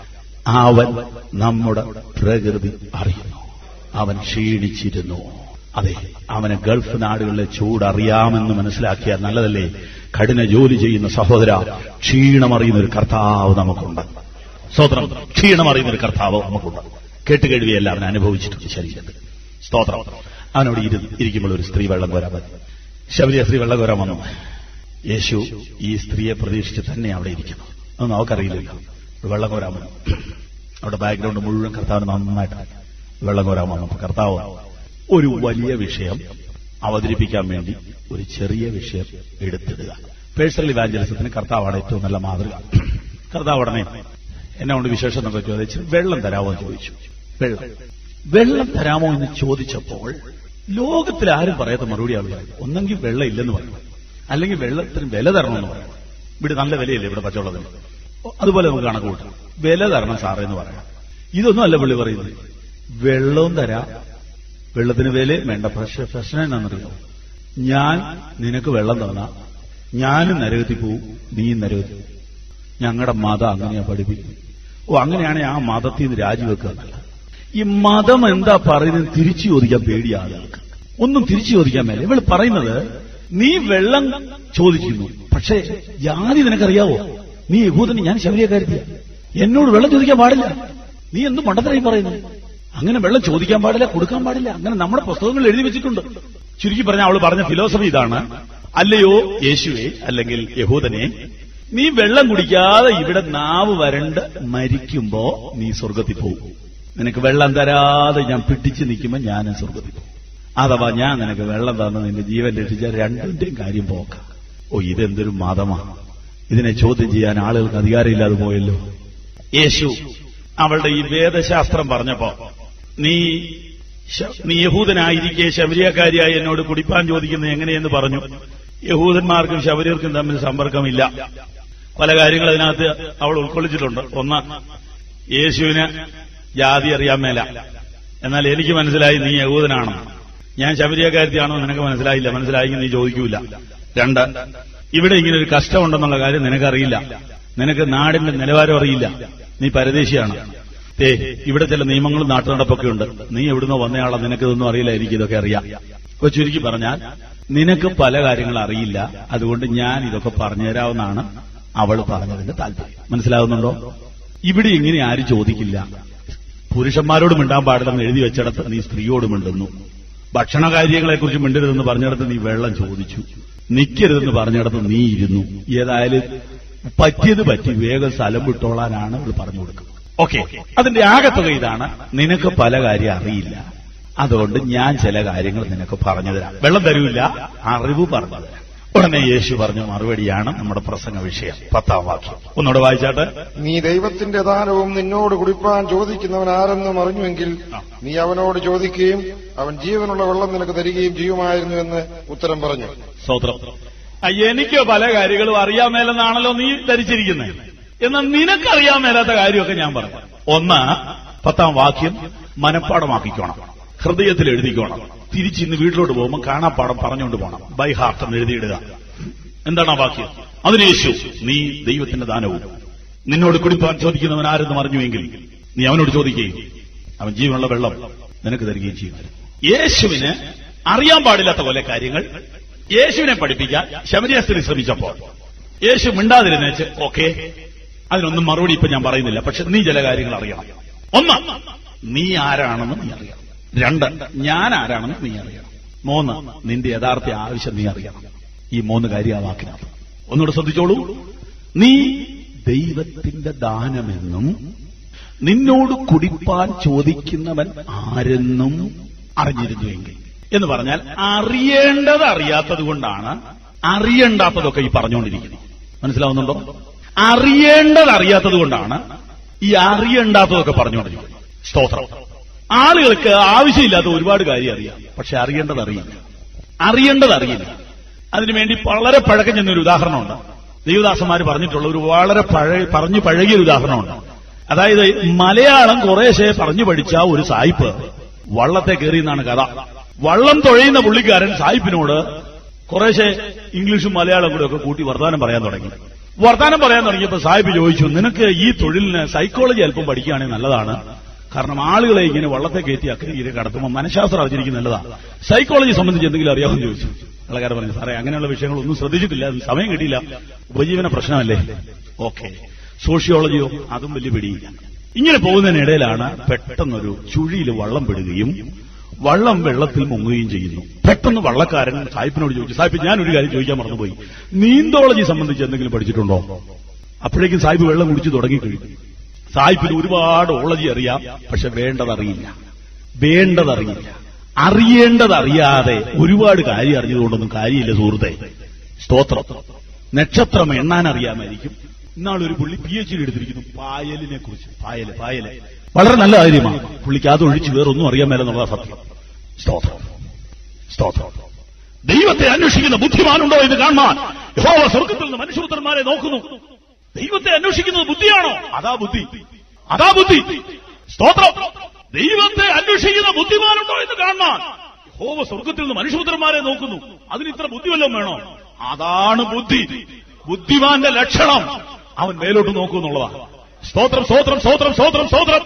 അവൻ നമ്മുടെ പ്രകൃതി അറിയുന്നു അവൻ ക്ഷീണിച്ചിരുന്നു അതെ അവന് ഗൾഫ് നാടുകളിലെ ചൂട് അറിയാമെന്ന് മനസ്സിലാക്കിയാൽ നല്ലതല്ലേ കഠിന ജോലി ചെയ്യുന്ന സഹോദര ക്ഷീണമറിയുന്ന ഒരു കർത്താവ് നമുക്കുണ്ട് സ്തോത്രം ക്ഷീണമറിയുന്ന ഒരു കർത്താവ് നമുക്കുണ്ട് കേട്ടുകേഴ്വിയല്ല അവൻ അനുഭവിച്ചിട്ടുണ്ട് ശരീരത്തിൽ സ്തോത്രം അവനോട് ഇരു- ഇരിക്കുമ്പോൾ ഒരു സ്ത്രീ വെള്ളം കോരാൻ മതി ശബരിയ സ്ത്രീ വെള്ളം കോരാൻ വന്നു യേശു ഈ സ്ത്രീയെ പ്രതീക്ഷിച്ച് തന്നെ അവിടെ ഇരിക്കുന്നു അതൊന്നും അവക്കറിയില്ലല്ലോ വെള്ളം കോരാൻ വന്നു അവിടെ ബാക്ക്ഗ്രൗണ്ട് മുഴുവൻ കർത്താവിന് നന്നായിട്ട് വെള്ളം കോരാൻ വന്നു അപ്പൊ കർത്താവ് ഒരു വലിയ വിഷയം അവതരിപ്പിക്കാൻ വേണ്ടി ഒരു ചെറിയ വിഷയം എടുത്തിടുക പേഴ്സണൽ ഇവാഞ്ചലിസത്തിന് കർത്താവാണ് ഏറ്റവും നല്ല മാതൃക കർത്താവ് ഉടനെ എന്നെ കൊണ്ട് വിശേഷം എന്നൊക്കെ ചോദിച്ചു വെള്ളം തരാമോ എന്ന് ചോദിച്ചു വെള്ളം വെള്ളം തരാമോ എന്ന് ചോദിച്ചപ്പോൾ ലോകത്തിൽ ആരും പറയാത്ത മറുപടിയാണ് പറയുന്നത് ഒന്നെങ്കിൽ വെള്ളം ഇല്ലെന്ന് പറയും അല്ലെങ്കിൽ വെള്ളത്തിന് വില തരണമെന്ന് പറയും ഇവിടെ നല്ല വിലയില്ലേ ഇവിടെ പച്ചവെള്ളത്തിന് അതുപോലെ നമുക്ക് കണക്ക് കൂട്ടാം വില തരണം സാറേ എന്ന് പറയാം ഇതൊന്നും അല്ല പുള്ളി പറയുന്നത് വെള്ളവും തരാം വെള്ളത്തിന് വിലയും വേണ്ട പക്ഷെ പ്രശ്നം എന്നാണെന്നറിയോ ഞാൻ നിനക്ക് വെള്ളം തന്ന ഞാനും നരകത്തിൽ പോവും നീയും നരകത്തിൽ പോവും ഞങ്ങളുടെ മതം അങ്ങനെയാ പഠിപ്പിക്കുന്നത് ഓ അങ്ങനെയാണെങ്കിൽ ആ മതത്തിൽ നിന്ന് രാജിവെക്കുക എന്നല്ല ഈ മതം എന്താ പറയുന്നത് തിരിച്ചു ചോദിക്കാൻ പേടിയ ആളുകൾക്ക് ഒന്നും തിരിച്ചു ചോദിക്കാൻ മേലെ ഇവൾ പറയുന്നത് നീ വെള്ളം ചോദിക്കുന്നു പക്ഷേ ജാതി നിനക്കറിയാവോ നീ യഹൂദന് ഞാൻ ശബരിയക്കാരുത്തിയ എന്നോട് വെള്ളം ചോദിക്കാൻ പാടില്ല നീ എന്ത് മണ്ടത്തരായി പറയുന്നത് അങ്ങനെ വെള്ളം ചോദിക്കാൻ പാടില്ല കൊടുക്കാൻ പാടില്ല അങ്ങനെ നമ്മുടെ പുസ്തകങ്ങളിൽ എഴുതി വെച്ചിട്ടുണ്ട് ചുരുക്കി പറഞ്ഞ അവൾ പറഞ്ഞ ഫിലോസഫി ഇതാണ് അല്ലയോ യേശുവെ അല്ലെങ്കിൽ യഹൂദനെ നീ വെള്ളം കുടിക്കാതെ ഇവിടെ നാവ് വരണ്ട് മരിക്കുമ്പോ നീ സ്വർഗത്തിൽ പോകും നിനക്ക് വെള്ളം തരാതെ ഞാൻ പിടിച്ചു നിൽക്കുമ്പോ ഞാനും സ്വർഗത്തിൽ പോകും അഥവാ ഞാൻ നിനക്ക് വെള്ളം തന്ന് നിന്റെ ജീവൻ രക്ഷിച്ച രണ്ടിന്റെയും കാര്യം പോക്ക ഓ ഇതെന്തൊരു മതമാണ് ഇതിനെ ചോദ്യം ചെയ്യാൻ ആളുകൾക്ക് അധികാരമില്ലാതെ പോയല്ലോ യേശു അവളുടെ ഈ വേദശാസ്ത്രം പറഞ്ഞപ്പോ നീ ശ- നീ യഹൂദനായിരിക്കെ ശബരിയക്കാരിയായി എന്നോട് കുടിപ്പാൻ ചോദിക്കുന്നത് എങ്ങനെയെന്ന് പറഞ്ഞു യഹൂദന്മാർക്കും ശബരിയർക്കും തമ്മിൽ സമ്പർക്കമില്ല പല കാര്യങ്ങൾ അതിനകത്ത് അവൾ ഉൾക്കൊള്ളിച്ചിട്ടുണ്ട് ഒന്ന് യേശുവിന് ജാതി അറിയാൻ മേല എന്നാൽ എനിക്ക് മനസ്സിലായി നീ യഹൂദനാണെന്ന് ഞാൻ ശബരിയക്കാരത്തിയാണോ നിനക്ക് മനസ്സിലായില്ല മനസ്സിലായെങ്കിൽ നീ ചോദിക്കൂല രണ്ട് ഇവിടെ ഇങ്ങനെ ഒരു കഷ്ടമുണ്ടെന്നുള്ള കാര്യം നിനക്കറിയില്ല നിനക്ക് നാടിന്റെ നിലവാരം അറിയില്ല നീ പരദേശിയാണ് ഏ ഇവിടെ ചില നിയമങ്ങളും നാട്ടുനടപ്പൊക്കെ ഉണ്ട് നീ എവിടുന്നോ വന്നയാളാ നിനക്കിതൊന്നും അറിയില്ല എനിക്ക് ഇതൊക്കെ അറിയാം അപ്പൊ ചുരുക്കി പറഞ്ഞാൽ നിനക്ക് പല കാര്യങ്ങളും അറിയില്ല അതുകൊണ്ട് ഞാൻ ഇതൊക്കെ പറഞ്ഞു തരാമെന്നാണ് അവൾ പറഞ്ഞതിന്റെ താല്പര്യം മനസ്സിലാവുന്നുണ്ടോ ഇവിടെ ഇങ്ങനെ ആരും ചോദിക്കില്ല പുരുഷന്മാരോട് മിണ്ടാൻ പാടില്ലെന്ന് എഴുതി വെച്ചിടത്ത് നീ സ്ത്രീയോട് മിണ്ടുന്നു ഭക്ഷണ കാര്യങ്ങളെക്കുറിച്ച് മിണ്ടരുതെന്ന് പറഞ്ഞിടത്ത് നീ വെള്ളം ചോദിച്ചു നിൽക്കരുതെന്ന് പറഞ്ഞിടത്ത് നീ ഇരുന്നു ഏതായാലും പറ്റിയത് പറ്റി വേഗം സ്ഥലം വിട്ടോളാനാണ് അവൾ പറഞ്ഞു കൊടുക്കുന്നത് ഓക്കെ അതിന്റെ ആകത്തുക ഇതാണ് നിനക്ക് പല കാര്യം അറിയില്ല അതുകൊണ്ട് ഞാൻ ചില കാര്യങ്ങൾ നിനക്ക് പറഞ്ഞു തരാം വെള്ളം തരൂല്ല അറിവ് പറഞ്ഞു തരാം ഉടനെ യേശു പറഞ്ഞ മറുപടിയാണ് നമ്മുടെ പ്രസംഗ വിഷയം പത്താം വാക്യം ഒന്നുകൂടെ വായിച്ചാട്ടെ നീ ദൈവത്തിന്റെ ദാനവും നിന്നോട് കുടിപ്പാൻ ചോദിക്കുന്നവൻ ആരെന്നും അറിഞ്ഞുവെങ്കിൽ നീ അവനോട് ചോദിക്കുകയും അവൻ ജീവനുള്ള വെള്ളം നിനക്ക് തരികയും ചെയ്യുമായിരുന്നു എന്ന് ഉത്തരം പറഞ്ഞു സ്തോത്രം ആ, എനിക്ക് പല കാര്യങ്ങളും അറിയാൻ മേലെന്നാണല്ലോ നീ ധരിച്ചിരിക്കുന്നത് എന്നാൽ നിനക്കറിയാൻ മേലാത്ത കാര്യമൊക്കെ ഞാൻ പറഞ്ഞു ഒന്ന് പത്താം വാക്യം മനഃപ്പാടമാക്കിക്കോണം ഹൃദയത്തിൽ എഴുതിക്കോണം തിരിച്ചിന്ന് വീട്ടിലോട്ട് പോകുമ്പോൾ കാണാപ്പാടം പറഞ്ഞുകൊണ്ട് പോകണം ബൈ ഹാർട്ട് എന്ന് എഴുതിയിടുക എന്താണ് ആ വാക്യം അതിന് യേശു നീ ദൈവത്തിന്റെ ദാനവും നിന്നോട് കുടിപ്പാൻ ചോദിക്കുന്നവൻ ആരെന്ന് അറിഞ്ഞുവെങ്കിൽ നീ അവനോട് ചോദിക്കുകയും അവൻ ജീവനുള്ള വെള്ളം നിനക്ക് തരികയും ചെയ്യും യേശുവിന് അറിയാൻ പാടില്ലാത്ത പോലെ കാര്യങ്ങൾ യേശുവിനെ പഠിപ്പിക്കാൻ ശബരിയ സ്ത്രീ ശ്രമിച്ചപ്പോൾ യേശു മിണ്ടാതിരുന്നേച്ച് ഓക്കെ അതിനൊന്നും മറുപടി ഇപ്പൊ ഞാൻ പറയുന്നില്ല പക്ഷെ നീ ചില കാര്യങ്ങൾ അറിയണം ഒന്ന് നീ ആരാണെന്ന് നീ അറിയണം രണ്ട് ഞാൻ ആരാണെന്ന് നീ അറിയണം മൂന്ന് നിന്റെ യഥാർത്ഥ ആവശ്യം നീ അറിയണം ഈ മൂന്ന് കാര്യം ആ വാക്കിനകത്ത് ഒന്നുകൂടെ ശ്രദ്ധിച്ചോളൂ നീ ദൈവത്തിന്റെ ദാനമെന്നും നിന്നോട് കുടിപ്പാൻ ചോദിക്കുന്നവൻ ആരെന്നും അറിഞ്ഞിരുന്നുവെങ്കിൽ എന്ന് പറഞ്ഞാൽ അറിയേണ്ടത് അറിയാത്തത് കൊണ്ടാണ് അറിയണ്ടാത്തതൊക്കെ ഈ പറഞ്ഞുകൊണ്ടിരിക്കുന്നത് മനസ്സിലാവുന്നുണ്ടോ അറിയേണ്ടത് അറിയാത്തത് കൊണ്ടാണ് ഈ അറിയണ്ടാത്തതൊക്കെ പറഞ്ഞുകൊണ്ടിരിക്കുന്നത് സ്തോത്രം ആളുകൾക്ക് ആവശ്യമില്ലാത്ത ഒരുപാട് കാര്യം അറിയാം പക്ഷെ അറിയേണ്ടത് അറിയില്ല അറിയേണ്ടത് അറിയില്ല അതിനുവേണ്ടി വളരെ പഴക്കം ചെന്നൊരു ഉദാഹരണമുണ്ട് ദേവദാസന്മാർ പറഞ്ഞിട്ടുള്ള ഒരു വളരെ പഴയ പറഞ്ഞു പഴകിയ ഒരു ഉദാഹരണമുണ്ട് അതായത് മലയാളം കുറേശ്ശെ പറഞ്ഞു പഠിച്ച ഒരു സായിപ്പ് വള്ളത്തെ കയറിയെന്നാണ് കഥ വള്ളം തുഴയുന്ന പുള്ളിക്കാരൻ സായിപ്പിനോട് കുറേശ്ശെ ഇംഗ്ലീഷും മലയാളം കൂടെ ഒക്കെ കൂട്ടി വർത്തമാനം പറയാൻ തുടങ്ങി വർത്തമാനം പറയാൻ തുടങ്ങിയപ്പോൾ സാഹിബ് ചോദിച്ചു നിനക്ക് ഈ തൊഴിലിന് സൈക്കോളജി അല്പം പഠിക്കുകയാണെങ്കിൽ നല്ലതാണ് കാരണം ആളുകളെ ഇങ്ങനെ വള്ളത്തെ കയറ്റി അക്കരെ ഇരെ കടത്തുമ്പോൾ മനഃശാസ്ത്രം അറിഞ്ഞിരിക്കുന്നത് നല്ലതാണ് സൈക്കോളജി സംബന്ധിച്ച് എന്തെങ്കിലും അറിയാമെന്ന് ചോദിച്ചു ആൾക്കാർ പറഞ്ഞു സാറേ അങ്ങനെയുള്ള വിഷയങ്ങളൊന്നും ശ്രദ്ധിച്ചിട്ടില്ല അതിന് സമയം കിട്ടിയില്ല ഉപജീവന പ്രശ്നമല്ലേ ഓക്കെ സോഷ്യോളജിയോ അതും വലിയ പിടിയില്ല ഇങ്ങനെ പോകുന്നതിനിടയിലാണ് പെട്ടെന്നൊരു ചുഴിയിൽ വള്ളം പെടുകയും വള്ളം വെള്ളത്തിൽ മുങ്ങുകയും ചെയ്യുന്നു പെട്ടെന്ന് വള്ളക്കാരൻ സാഹിബിനോട് ചോദിച്ചു സാഹിബ് ഞാൻ ഒരു കാര്യം ചോദിക്കാൻ മറന്നുപോയി നീന്തോളജി സംബന്ധിച്ച് എന്തെങ്കിലും പഠിച്ചിട്ടുണ്ടോ അപ്പോഴേക്കും സാഹിബ് വെള്ളം കുടിച്ചു തുടങ്ങിക്കഴിഞ്ഞു സാഹിബിന് ഒരുപാട് ഓളജി അറിയാം പക്ഷെ വേണ്ടതറിയില്ല വേണ്ടതറിയില്ല അറിയേണ്ടതറിയാതെ ഒരുപാട് കാര്യം അറിഞ്ഞതുകൊണ്ടൊന്നും കാര്യമില്ല സുഹൃത്തെ സ്തോത്രം നക്ഷത്രം എണ്ണാൻ അറിയാമായിരിക്കും ഇന്നാളൊരു പുള്ളി പി എച്ച് ഡി എടുത്തിരിക്കുന്നു പായലിനെ കുറിച്ച് പായല് പായല് വളരെ നല്ല കാര്യമാണ് പുള്ളിക്ക് അത് ഒഴിച്ച് വേറൊന്നും അറിയാൻ മേലെന്നുള്ള സത്യം സ്തോത്രം സ്തോത്രം ദൈവത്തെ അന്വേഷിക്കുന്ന ബുദ്ധിമാനുണ്ടോ എന്ന് കാണാൻ യഹോവ സ്വർഗത്തിൽ നിന്ന് മനുഷ്യപുത്രന്മാരെ നോക്കുന്നു ദൈവത്തെ അന്വേഷിക്കുന്നത് ബുദ്ധിയാണോ അതാ ബുദ്ധി അതാ ബുദ്ധി സ്തോത്രം ദൈവത്തെ അന്വേഷിക്കുന്ന ബുദ്ധിമാനുണ്ടോ എന്ന് കാണാൻ യഹോവ സ്വർഗത്തിൽ നിന്ന് മനുഷ്യപുത്രന്മാരെ നോക്കുന്നു അതിന് ഇത്ര ബുദ്ധി വല്ലതും വേണോ അതാണ് ബുദ്ധി ബുദ്ധിമാന്റെ ലക്ഷണം അവൻ മേലോട്ട് നോക്കൂ എന്നുള്ളതാണ് സ്തോത്രം സ്തോത്രം സ്തോത്രം സ്തോത്രം സ്തോത്രം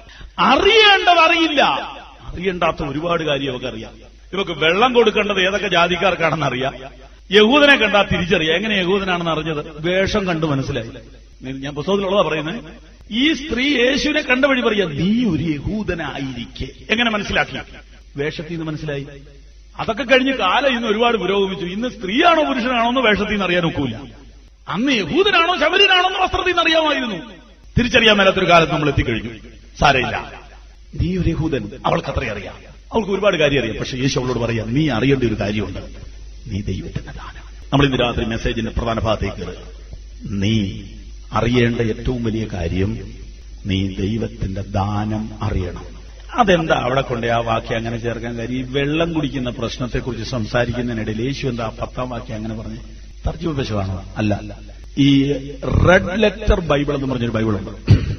അറിയേണ്ടത് അറിയില്ല അറിയണ്ടാത്ത ഒരുപാട് കാര്യം ഇവക്ക് അറിയാം ഇവക്ക് വെള്ളം കൊടുക്കേണ്ടത് ഏതൊക്കെ ജാതിക്കാർക്കാണെന്ന് അറിയാം യഹൂദനെ കണ്ടാൽ തിരിച്ചറിയാം എങ്ങനെ യഹൂദനാണെന്ന് അറിഞ്ഞത് വേഷം കണ്ട് മനസ്സിലായി ഞാൻ പുസ്തകത്തിലുള്ളതാ പറയുന്നത് ഈ സ്ത്രീ യേശുവിനെ കണ്ട വഴി പറയാം നീ ഒരു യഹൂദനായിരിക്കെ എങ്ങനെ മനസ്സിലാക്കി വേഷത്തിൽ നിന്ന് മനസ്സിലായി അതൊക്കെ കഴിഞ്ഞ് കാലം ഇന്ന് ഒരുപാട് പുരോഗമിച്ചു ഇന്ന് സ്ത്രീയാണോ പുരുഷനാണോ എന്ന് വേഷത്തിൽ നിന്ന് അറിയാൻ ഒക്കൂല അന്ന് യഹൂദനാണോ ശബരിനാണോ എന്ന് വസ്ത്രത്തിൽ നിന്ന് അറിയാമായിരുന്നു തിരിച്ചറിയാൻ മേലാത്തൊരു കാലത്ത് നമ്മൾ എത്തിക്കഴിഞ്ഞു സാരയില്ല നീ ഒരു യഹൂദൻ അവൾക്ക് അത്രയും അറിയാം അവൾക്ക് ഒരുപാട് കാര്യം അറിയാം പക്ഷെ യേശു അവളോട് പറയാം നീ അറിയേണ്ട ഒരു കാര്യമുണ്ട് നീ ദൈവത്തിന്റെ ദാനം നമ്മൾ ഇന്ന് രാത്രി മെസ്സേജിന്റെ പ്രധാന ഭാഗത്തേക്ക് കയറുക. നീ അറിയേണ്ട ഏറ്റവും വലിയ കാര്യം നീ ദൈവത്തിന്റെ ദാനം അറിയണം അതെന്താ അവിടെ കൊണ്ട് ആ വാക്യം അങ്ങനെ ചേർക്കാൻ കാര്യം ഈ വെള്ളം കുടിക്കുന്ന പ്രശ്നത്തെക്കുറിച്ച് സംസാരിക്കുന്നതിനിടയിൽ യേശു എന്താ ആ പത്താം വാക്യം അങ്ങനെ പറഞ്ഞു തർജ്ജമ പശുവാണോ അല്ല ഈ റെഡ് ലെറ്റർ ബൈബിൾ എന്ന് പറഞ്ഞൊരു ബൈബിളുണ്ട്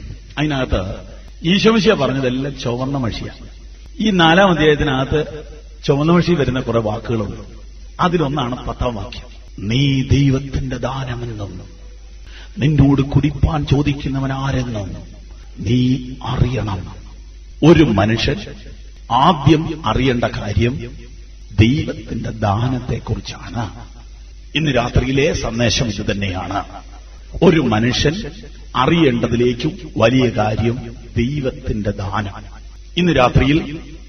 അതിനകത്ത് ഈശോമിശിയ പറഞ്ഞതെല്ലാം ചുവന്ന മഷിയാണ് ഈ നാലാം അധ്യായത്തിനകത്ത് ചുവന്നമഷി വരുന്ന കുറെ വാക്കുകളുണ്ട് അതിലൊന്നാണ് പത്താം വാക്യം നീ ദൈവത്തിന്റെ ദാനമെന്നും നിന്നോട് കുടിപ്പാൻ ചോദിക്കുന്നവൻ ആരെന്നും നീ അറിയണം ഒരു മനുഷ്യൻ ആദ്യം അറിയേണ്ട കാര്യം ദൈവത്തിന്റെ ദാനത്തെക്കുറിച്ചാണ് ഇന്ന് രാത്രിയിലെ സന്ദേശം ഇത് തന്നെയാണ് ഒരു മനുഷ്യൻ അറിയേണ്ടതിലേക്കും വലിയ കാര്യം ദൈവത്തിന്റെ ദാനം ഇന്ന് രാത്രിയിൽ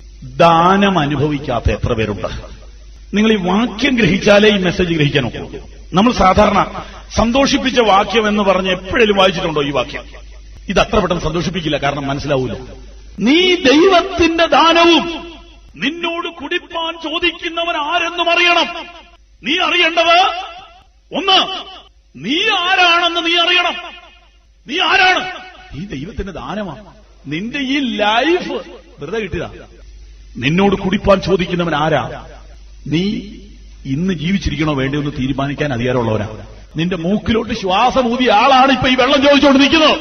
ദാനം അനുഭവിക്കാത്ത എത്ര പേരുണ്ട് നിങ്ങൾ ഈ വാക്യം ഗ്രഹിച്ചാലേ ഈ മെസ്സേജ് ഗ്രഹിക്കാൻ ഒക്കൂ നമ്മൾ സാധാരണ സന്തോഷിപ്പിച്ച വാക്യം എന്ന് പറഞ്ഞ് എപ്പോഴേലും വായിച്ചിട്ടുണ്ടോ ഈ വാക്യം ഇത് അത്ര പെട്ടെന്ന് സന്തോഷിപ്പിക്കില്ല കാരണം മനസ്സിലാവൂല നീ ദൈവത്തിന്റെ ദാനവും നിന്നോട് കുടിപ്പാൻ ചോദിക്കുന്നവൻ ആരെന്നും അറിയണം നീ അറിയേണ്ടത് ഒന്ന് നീ ആരാണെന്ന് നീ അറിയണം നീ ആരാണ് നീ ദൈവത്തിന്റെ ദാനമാണ് നിന്റെ ഈ ലൈഫ് വെറുതെ കിട്ടിയതാ നിന്നോട് കുടിപ്പാൻ ചോദിക്കുന്നവൻ ആരാ നീ ഇന്ന് ജീവിച്ചിരിക്കണോ വേണ്ടയോ എന്ന് തീരുമാനിക്കാൻ അധികാരമുള്ളവരാ നിന്റെ മൂക്കിലോട്ട് ശ്വാസം ഊതിയ ആളാണ് ഇപ്പൊ ഈ വെള്ളം ചോദിച്ചുകൊണ്ട് നിൽക്കുന്നത്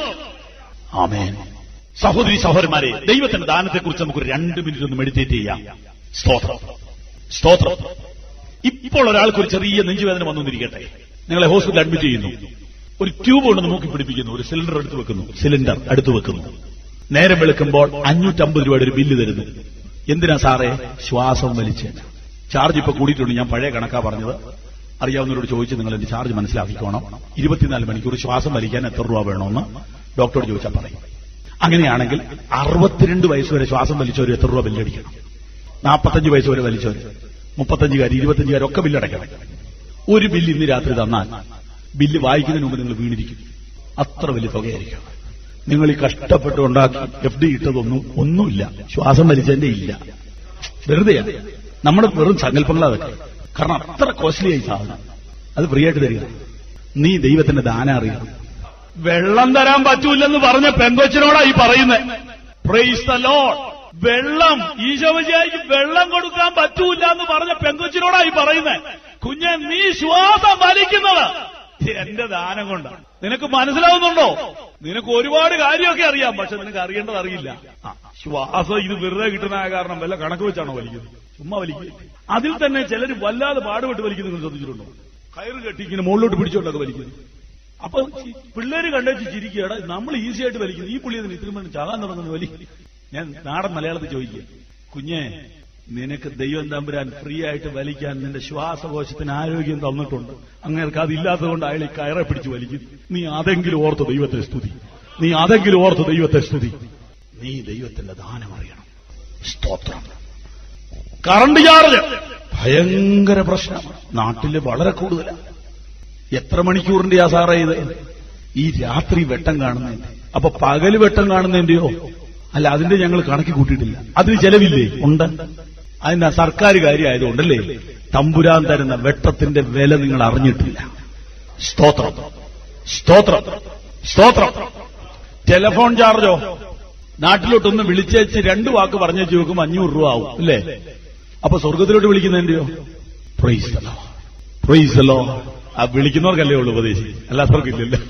ആമേൻ സഹോദരി സഹോദരന്മാരെ ദൈവത്തിന്റെ ദാനത്തെക്കുറിച്ച് നമുക്ക് രണ്ട് മിനിറ്റ് ഒന്ന് മെഡിറ്റേറ്റ് ചെയ്യാം സ്തോത്രം സ്തോത്രം ഇപ്പോൾ ഒരാൾക്ക് ഒരു ചെറിയ നെഞ്ചുവേദന വന്നുകൊണ്ടിരിക്കട്ടെ നിങ്ങളെ ഹോസ്പിറ്റലിൽ അഡ്മിറ്റ് ചെയ്യുന്നു ഒരു ട്യൂബ് കൊണ്ട് മൂക്കി പിടിപ്പിക്കുന്നു ഒരു സിലിണ്ടർ എടുത്തു വെക്കുന്നു സിലിണ്ടർ അടുത്ത് വെക്കുന്നു നേരം വെളുക്കുമ്പോൾ അഞ്ഞൂറ്റമ്പത് രൂപയുടെ ഒരു ബില്ല് തരുന്നു എന്തിനാ സാറേ ശ്വാസം വലിച്ച് ചാർജ് ഇപ്പൊ കൂടിയിട്ടുണ്ട് ഞാൻ പഴയ കണക്കാ പറഞ്ഞത് അറിയാവുന്നവരോട് ചോദിച്ച് നിങ്ങൾ എന്റെ ചാർജ് മനസ്സിലാക്കിക്കോണം ഇരുപത്തിനാല് മണിക്കൂർ ശ്വാസം വലിക്കാൻ എത്ര രൂപ വേണമെന്ന് ഡോക്ടറോട് ചോദിച്ചാൽ പറയും അങ്ങനെയാണെങ്കിൽ അറുപത്തിരണ്ട് വയസ്സ് വരെ ശ്വാസം വലിച്ചവർ എത്ര രൂപ ബില്ലടിക്കണം നാൽപ്പത്തഞ്ച് വയസ്സ് വരെ വലിച്ചവർ മുപ്പത്തഞ്ചുകാർ ഇരുപത്തഞ്ചുകാരൊക്കെ ബില്ലടയ്ക്കണം ഒരു ബില്ല് ഇന്ന് രാത്രി തന്നാൽ ബില്ല് വായിക്കുന്നതിന് മുമ്പ് നിങ്ങൾ വീണിരിക്കും അത്ര വലിയ തുകയായിരിക്കും നിങ്ങൾ ഈ കഷ്ടപ്പെട്ട് ഉണ്ടാക്കി എഫ് ഡി ഇട്ടതൊന്നും ഒന്നുമില്ല ശ്വാസം വലിച്ചതിന്റെ ഇല്ല വെറുതെയാ നമ്മുടെ വെറും സങ്കല്പങ്ങൾ അതൊക്കെ കാരണം അത്ര കോസ്റ്റ്ലി ആയി സാധനം അത് ഫ്രീ ആയിട്ട് തരിക നീ ദൈവത്തിന്റെ ദാനം അറിയണം വെള്ളം തരാൻ പറ്റൂലെന്ന് പറഞ്ഞ പെങ്കൊച്ചിനോടാ ഈ പറയുന്നത് പ്രൈസ് ദ ലോഡ് വെള്ളം ഈശോവിജയ്ക്ക് വെള്ളം കൊടുക്കാൻ പറ്റൂല എന്ന് പറഞ്ഞ പെങ്കൊച്ചിനോടാ ഈ പറയുന്നത് കുഞ്ഞെ നീ ശ്വാസം വലിക്കുന്നത് എന്റെ ദാനം കൊണ്ടാണ് നിനക്ക് മനസ്സിലാവുന്നുണ്ടോ നിനക്ക് ഒരുപാട് കാര്യമൊക്കെ അറിയാം പക്ഷെ നിനക്ക് അറിയേണ്ടത് അറിയില്ല ആ, ശ്വാസം ഇത് വെറുതെ കിട്ടുന്ന കാരണം വല്ല കണക്ക് വെച്ചാണോ വലിക്കുന്നത് ചുമ്മാ വലിക്കുക അതിൽ തന്നെ ചിലർ വല്ലാതെ പാടുപെട്ട് വലിക്കുന്നത് നിങ്ങൾ ശ്രദ്ധിച്ചിട്ടുണ്ടോ കയറ് കെട്ടി ഇങ്ങനെ മുകളിലോട്ട് പിടിച്ചോണ്ടൊക്കെ വലിക്കുന്നു അപ്പൊ ചി- പിള്ളേര് കണ്ടേച്ച് ചിരിക്കുകയാണ് നമ്മൾ ഈസി ആയിട്ട് വലിക്കുന്നു ഈ പുള്ളി അതിന് ഇത്രയും വേണ്ടി ചാകാൻ തുടങ്ങുന്ന വലി ഞാൻ നാടൻ മലയാളത്തിൽ ചോദിക്കുക കുഞ്ഞെ നിനക്ക് ദൈവം തമ്പുരാൻ ഫ്രീ ആയിട്ട് വലിക്കാൻ നിന്റെ ശ്വാസകോശത്തിന് ആരോഗ്യം തന്നിട്ടുണ്ട് അങ്ങേർക്ക് അതില്ലാത്തതുകൊണ്ട് അയാൾ ഈ കയറെ പിടിച്ച് വലിക്കും നീ അതെങ്കിലും ഓർത്ത് ദൈവത്തെ സ്തുതി നീ അതെങ്കിലും ഓർത്ത് ദൈവത്തെ സ്തുതി നീ ദൈവത്തിന്റെ ദാനം അറിയണം സ്തോത്രം കറണ്ട് ചാർജ് ഭയങ്കര പ്രശ്നമാണ് നാട്ടില് വളരെ കൂടുതലാണ് എത്ര മണിക്കൂറിന്റെ ആ സാറേ ഇത് ഈ രാത്രി വെട്ടം കാണുന്നതിന്റെ അപ്പൊ പകല് വെട്ടം കാണുന്നതിന്റെയോ അല്ല അതിന്റെ ഞങ്ങൾ കണക്കി കൂട്ടിയിട്ടില്ല അതിന് ചെലവില്ലേ ഉണ്ട് അതിന് സർക്കാർ കാര്യമായതുകൊണ്ടല്ലേ തമ്പുരാൻ തരുന്ന വെട്ടത്തിന്റെ വില നിങ്ങൾ അറിഞ്ഞിട്ടില്ല സ്തോത്രം സ്തോത്രം സ്തോത്രം ടെലിഫോൺ ചാർജോ നാട്ടിലോട്ടൊന്ന് വിളിച്ചേച്ച് രണ്ടു വാക്ക് പറഞ്ഞേച്ച് വെക്കുമ്പോൾ അഞ്ഞൂറ് രൂപ ആവും അല്ലേ അപ്പൊ സ്വർഗത്തിലോട്ട് വിളിക്കുന്നതിന്റെയോ പ്രൈസ് പ്രൈസല്ലോ ആ വിളിക്കുന്നവർക്കല്ലേ ഉള്ളൂ ഉപദേശി അല്ലാത്തവർക്കില്ലല്ലോ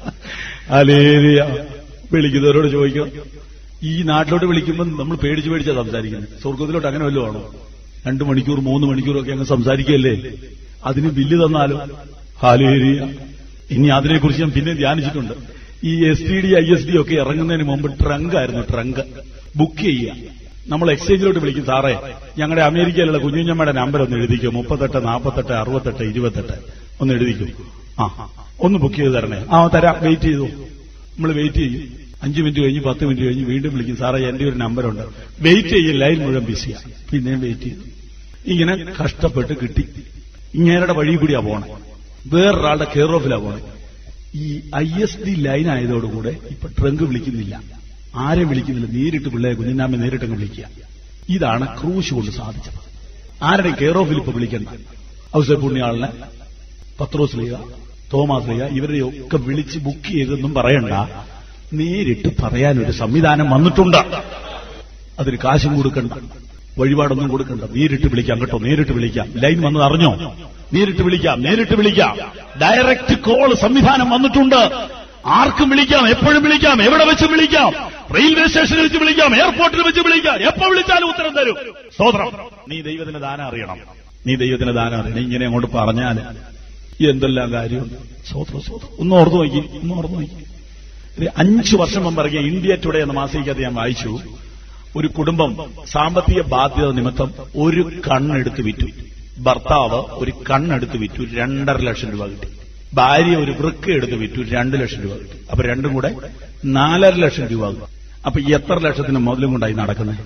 അലേലിയ വിളിക്കുന്നവരോട് ചോദിക്കണം ഈ നാട്ടിലോട്ട് വിളിക്കുമ്പോൾ നമ്മൾ പേടിച്ച് പേടിച്ചാ സംസാരിക്കുന്നത് സ്വർഗത്തിലോട്ട് അങ്ങനെ വല്ലതും ആണോ രണ്ടു മണിക്കൂർ മൂന്ന് മണിക്കൂറൊക്കെ അങ്ങ് സംസാരിക്കുകയല്ലേ അതിന് ബില്ല് തന്നാലോ ഹാലേരിയ ഇനി അതിനെക്കുറിച്ച് ഞാൻ പിന്നെ ധ്യാനിച്ചിട്ടുണ്ട് ഈ S T D I S D ഒക്കെ ഇറങ്ങുന്നതിന് മുമ്പ് ട്രങ്ക് ആയിരുന്നു ട്രങ്ക് ബുക്ക് ചെയ്യുക നമ്മൾ എക്സ്ചേഞ്ചിലോട്ട് വിളിക്കും സാറേ ഞങ്ങളുടെ അമേരിക്കയിലുള്ള കുഞ്ഞുഞ്ഞമ്മയുടെ നമ്പർ ഒന്ന് എഴുതിക്കോ മുപ്പത്തെട്ട് നാൽപ്പത്തെട്ട് അറുപത്തെട്ട് ഇരുപത്തെട്ട് ഒന്ന് എഴുതിക്കോ ആ ഒന്ന് ബുക്ക് ചെയ്ത് തരണേ ആ തരാം വെയിറ്റ് ചെയ്തു നമ്മൾ വെയിറ്റ് ചെയ്യും അഞ്ച് മിനിറ്റ് കഴിഞ്ഞ് പത്ത് മിനിറ്റ് കഴിഞ്ഞ് വീണ്ടും വിളിക്കും സാറേ എന്റെ ഒരു നമ്പറുണ്ട് വെയിറ്റ് ചെയ്യും ലൈൻ മുഴുവൻ ബിസിയാണ് പിന്നെയും വെയിറ്റ് ചെയ്തു ഇങ്ങനെ കഷ്ടപ്പെട്ട് കിട്ടി ഇങ്ങേരുടെ വഴി കൂടിയാ പോണേ വേറൊരാളുടെ കെയർ ഓഫിലാ പോണേ ഈ ഐ എസ് ഡി ലൈൻ ആയതോടുകൂടെ ഇപ്പൊ ട്രങ്ക് വിളിക്കുന്നില്ല ആരെ വിളിക്കുന്നില്ല നേരിട്ട് പിള്ളേരെ കുഞ്ഞിനാമെ നേരിട്ടങ്ങ് വിളിക്കുക ഇതാണ് ക്രൂശ് കൊണ്ട് സാധിച്ചത് ആരുടെയും കെയർ ഓഫിൽ ഇപ്പൊ വിളിക്കണ്ട ഔസേ പുണ്യാളിനെ പത്രോസ് ലീഗ തോമാസ് ലീഗ ഇവരെ ഒക്കെ വിളിച്ച് ബുക്ക് ചെയ്തെന്നും പറയണ്ട നേരിട്ട് പറയാനൊരു സംവിധാനം വന്നിട്ടുണ്ട് അതിന് കാശും കൊടുക്കണ്ട വഴിപാടൊന്നും കൊടുക്കണ്ട നേരിട്ട് വിളിക്കാം കേട്ടോ നേരിട്ട് വിളിക്കാം ലൈൻ വന്നത് അറിഞ്ഞോ നേരിട്ട് വിളിക്കാം നേരിട്ട് വിളിക്കാം ഡയറക്റ്റ് കോൾ സംവിധാനം വന്നിട്ടുണ്ട് ആർക്കും വിളിക്കാം എപ്പോഴും വിളിക്കാം എവിടെ വെച്ച് വിളിക്കാം റെയിൽവേ സ്റ്റേഷനിൽ വെച്ച് വിളിക്കാം എയർപോർട്ടിൽ വെച്ച് വിളിക്കാം എപ്പോ വിളിച്ചാലും ഉത്തരം തരും സ്തോത്രം നീ ദൈവത്തിന്റെ ദാനം അറിയണം നീ ദൈവത്തിന്റെ ദാനം അറിയണം ഇങ്ങനെ അങ്ങോട്ട് പറഞ്ഞാൽ എന്തെല്ലാം കാര്യമുണ്ട് സ്വോത്രം സ്വോത്രം ഒന്ന് ഓർന്നു നോക്കി ഒന്ന് ഓർന്നു നോക്കി ഒരു അഞ്ചു വർഷം മുമ്പ് ഇറങ്ങിയ ഇന്ത്യ ടുഡേ എന്ന മാസികയ്ക്കകത്ത് ഞാൻ വായിച്ചു ഒരു കുടുംബം സാമ്പത്തിക ബാധ്യത നിമിത്തം ഒരു കണ്ണെടുത്ത് വിറ്റു ഭർത്താവ് ഒരു കണ്ണെടുത്ത് വിറ്റു രണ്ടര ലക്ഷം രൂപ കിട്ടി ഭാര്യ ഒരു വൃക്ക എടുത്ത് വിറ്റു രണ്ട് ലക്ഷം രൂപ കിട്ടി അപ്പൊ രണ്ടും കൂടെ നാലര ലക്ഷം രൂപ കിട്ടി അപ്പൊ ഈ എത്ര ലക്ഷത്തിന് മുതലും കൊണ്ടായി നടക്കുന്നത്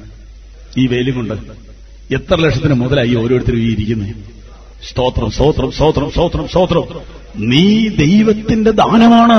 ഈ വെയിലും കൊണ്ട് എത്ര ലക്ഷത്തിന് മുതലായി ഓരോരുത്തരും ഈ ഇരിക്കുന്നത് സ്തോത്രം സ്തോത്രം സ്തോത്രം സ്തോത്രം സ്തോത്രം നീ ദൈവത്തിന്റെ ദാനമാണ്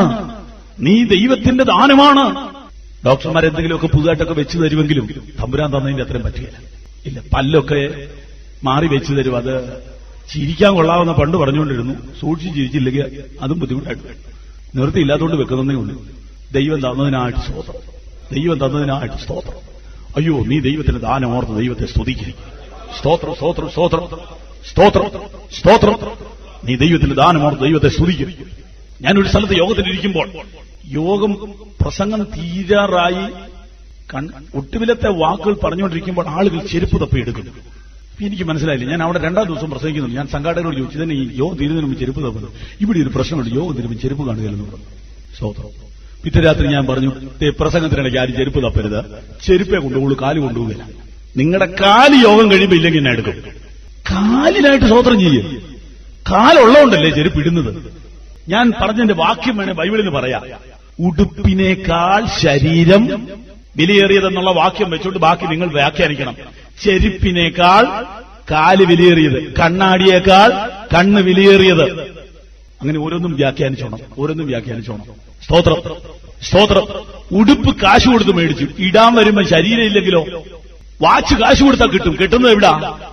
നീ ദൈവത്തിന്റെ ദാനമാണ് ഡോക്ടർമാർ എന്തെങ്കിലുമൊക്കെ പുതുതായിട്ടൊക്കെ വെച്ച് തരുമെങ്കിലും തമ്പുരാൻ തന്നതിന്റെ അത്രയും പറ്റുകയില്ല ഇല്ല പല്ലൊക്കെ മാറി വെച്ച് തരും അത് ചിരിക്കാൻ കൊള്ളാവുന്ന പണ്ട് പറഞ്ഞുകൊണ്ടിരുന്നു സൂക്ഷിച്ച് ചിരിച്ചില്ലെങ്കിൽ അതും ബുദ്ധിമുട്ടായിട്ട് വരും. നിവൃത്തിയില്ലാത്തതുകൊണ്ട് വെക്കുന്നതേ ഉള്ളൂ ദൈവം തന്നതിനായിട്ട് സ്തോത്രം ദൈവം തന്നതിനായിട്ട് സ്തോത്രം അയ്യോ നീ ദൈവത്തിന്റെ ദാനം ഓർത്ത് ദൈവത്തെ സ്തുതിക്കുക സ്തോത്രം സ്തോത്രം സ്തോത്രം സ്തോത്രം സ്തോത്രം നീ ദൈവത്തിന്റെ ദാനം ഓർത്ത് ദൈവത്തെ സ്തുതിക്കുക ഞാനൊരു സ്ഥലത്ത് യോഗത്തിലിരിക്കുമ്പോൾ യോഗം പ്രസംഗം തീരാറായി കൺ- ഒട്ടുവിലത്തെ വാക്കുകൾ പറഞ്ഞുകൊണ്ടിരിക്കുമ്പോൾ ആളുകൾ ചെരുപ്പ് തപ്പി എടുക്കുന്നു അപ്പൊ എനിക്ക് മനസ്സിലായില്ല ഞാൻ അവിടെ രണ്ടാം ദിവസം പ്രസംഗിക്കുന്നുണ്ട് ഞാൻ സംഘാടകരോട് ചോദിച്ചു തന്നെ ഈ യോഗം തീരുന്നതിന് മുമ്പ് ചെരുപ്പ് തപ്പുന്നു ഇവിടെ ഒരു പ്രശ്നമുണ്ട് യോഗം തീരുമ്പോൾ ചെരുപ്പ് കാണുകയല്ലെന്ന് പറഞ്ഞു സ്തോത്രം പിറ്റേ രാത്രി ഞാൻ പറഞ്ഞു "ദേ, പ്രസംഗത്തിനിടയ്ക്ക് ആരും ചെരുപ്പ് തപ്പരുത് ചെരുപ്പേ കൊണ്ടുപോകുള്ളൂ കാല് കൊണ്ടുപോകില്ല നിങ്ങളുടെ കാല് യോഗം കഴിയുമ്പോൾ ഇല്ലെങ്കിൽ എന്നെ എടുക്കും കാലിനായിട്ട് സ്വോത്രം ചെയ്യും കാലുള്ളതുകൊണ്ടല്ലേ ചെരുപ്പ് ഇടുന്നത് ഞാൻ പറഞ്ഞതിന്റെ വാക്യം വേണേ ബൈബിളിൽ നിന്ന് പറയാം ഉടുപ്പിനേക്കാൾ ശരീരം വിലയേറിയതെന്നുള്ള വാക്യം വെച്ചുകൊണ്ട് ബാക്കി നിങ്ങൾ വ്യാഖ്യാനിക്കണം ചെരുപ്പിനേക്കാൾ കാല് വിലയേറിയത് കണ്ണാടിയേക്കാൾ കണ്ണ് വിലയേറിയത് അങ്ങനെ ഓരോന്നും വ്യാഖ്യാനിച്ചോണം ഓരോന്നും വ്യാഖ്യാനിച്ചോണം സ്തോത്രം സ്തോത്രം ഉടുപ്പ് കാശ് കൊടുത്ത് മേടിച്ചു ഇടാൻ വരുമ്പോ ശരീരം ഇല്ലെങ്കിലോ വാച്ച് കാശ് കൊടുത്താൽ കിട്ടും കിട്ടുന്നത് എവിടാ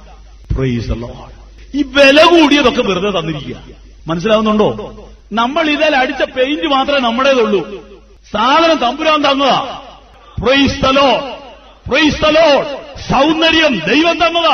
Praise the Lord. ഈ വില കൂടിയതൊക്കെ വെറുതെ തന്നിരിക്കുക മനസ്സിലാവുന്നുണ്ടോ നമ്മൾ ഇതിൽ അടിച്ച പെയിന്റ് മാത്രമേ നമ്മുടേതുള്ളൂ സാധനം തമ്പുരാൻ തന്നതാ പ്രൈസ് തലോ പ്രൈസ് തലോ സൗന്ദര്യം ദൈവം തന്നതാ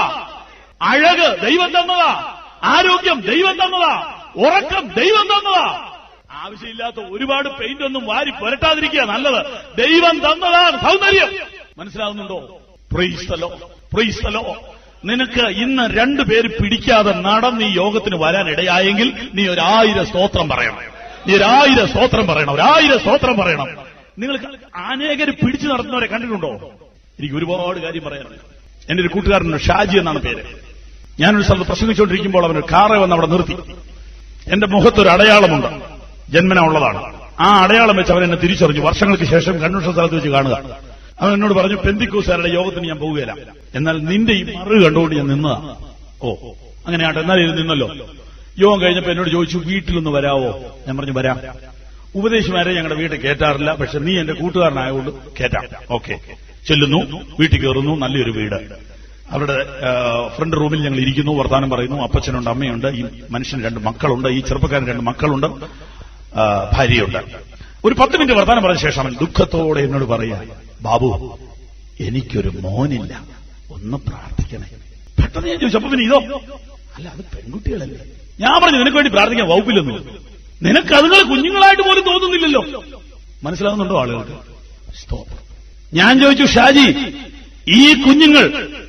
അഴക് ദൈവം തന്നതാ ആരോഗ്യം ദൈവം തന്നതാ ഉറക്കം ദൈവം തന്നതാ ആവശ്യമില്ലാത്ത ഒരുപാട് പെയിന്റ് ഒന്നും വാരി പുരട്ടാതിരിക്കുക നല്ലത് ദൈവം തന്നതാണ് സൗന്ദര്യം മനസ്സിലാവുന്നുണ്ടോ പ്രൈസ്തലോ പ്രൈസ്തലോ നിനക്ക് ഇന്ന് രണ്ടു പേര് പിടിക്കാതെ നടന്ന് ഈ യോഗത്തിന് വരാൻ ഇടയായെങ്കിൽ നീ ഒരായിരം സ്തോത്രം പറയണം നീ ഒരായിരം സ്തോത്രം പറയണം ഒരായിരം സ്തോത്രം പറയണം നിങ്ങൾ അനേകര് പിടിച്ചു നടത്തുന്നവരെ കണ്ടിട്ടുണ്ടോ എനിക്ക് ഒരുപാട് കാര്യം പറയാനുണ്ട് എന്റെ ഒരു കൂട്ടുകാരനുണ്ട് ഷാജി എന്നാണ് പേര് ഞാനൊരു സ്ഥലത്ത് പ്രസംഗിച്ചുകൊണ്ടിരിക്കുമ്പോൾ അവന് കാറെ വന്ന് അവിടെ നിർത്തി എന്റെ മുഖത്തൊരു അടയാളമുണ്ട് ജന്മന ഉള്ളതാണ് ആ അടയാളം വെച്ച് അവൻ എന്നെ തിരിച്ചറിഞ്ഞു വർഷങ്ങൾക്ക് ശേഷം കൺവെൻഷൻ സ്ഥലത്ത് വെച്ച് കാണുക അവൻ എന്നോട് പറഞ്ഞു പെന്തിക്കൂസാരുടെ യോഗത്തിന് ഞാൻ പോവുകയില്ല എന്നാൽ നിന്റെ ഈ മറു കണ്ടുകൊണ്ട് ഞാൻ നിന്നതാ ഓ അങ്ങനെയാട്ടെ എന്നാൽ ഇത് നിന്നല്ലോ യോഗം കഴിഞ്ഞപ്പോ എന്നോട് ചോദിച്ചു വീട്ടിലൊന്ന് വരാവോ ഞാൻ പറഞ്ഞു വരാം ഉപദേശമാരെ ഞങ്ങളുടെ വീട്ടിൽ കയറ്റാറില്ല പക്ഷെ നീ എന്റെ കൂട്ടുകാരനായതുകൊണ്ട് കയറ്റാം ഓക്കെ ചെല്ലുന്നു വീട്ടിൽ കയറുന്നു നല്ലൊരു വീട് അവിടെ ആ, ഫ്രണ്ട് റൂമിൽ ഞങ്ങൾ ഇരിക്കുന്നു വർത്താനം പറയുന്നു അപ്പച്ചനുണ്ട് അമ്മയുണ്ട് ഈ മനുഷ്യന് രണ്ട് മക്കളുണ്ട് ഈ ചെറുപ്പക്കാരൻ രണ്ട് മക്കളുണ്ട് ആ, ഭാര്യയുണ്ട് ഒരു പത്ത് മിനിറ്റ് വർത്താനം പറഞ്ഞ ശേഷം അവൻ ദുഃഖത്തോടെ എന്നോട് പറയാ ബാബു എനിക്കൊരു മോനില്ല ഒന്ന് പ്രാർത്ഥിക്കണേ പെട്ടെന്ന് ഞാൻ ചോദിച്ചു അപ്പൊ പിന്നെ ഇതോ അല്ല അത് പെൺകുട്ടികളല്ലേ ഞാൻ പറഞ്ഞു നിനക്ക് വേണ്ടി പ്രാർത്ഥിക്കാൻ വകുപ്പില്ലെന്ന് നിനക്ക് അതുങ്ങൾ കുഞ്ഞുങ്ങളായിട്ട് പോലും തോന്നുന്നില്ലല്ലോ മനസ്സിലാവുന്നുണ്ടോ ആളുകൾക്ക് സ്തോത്രം ഞാൻ ചോദിച്ചു ഷാജി ഈ കുഞ്ഞുങ്ങൾ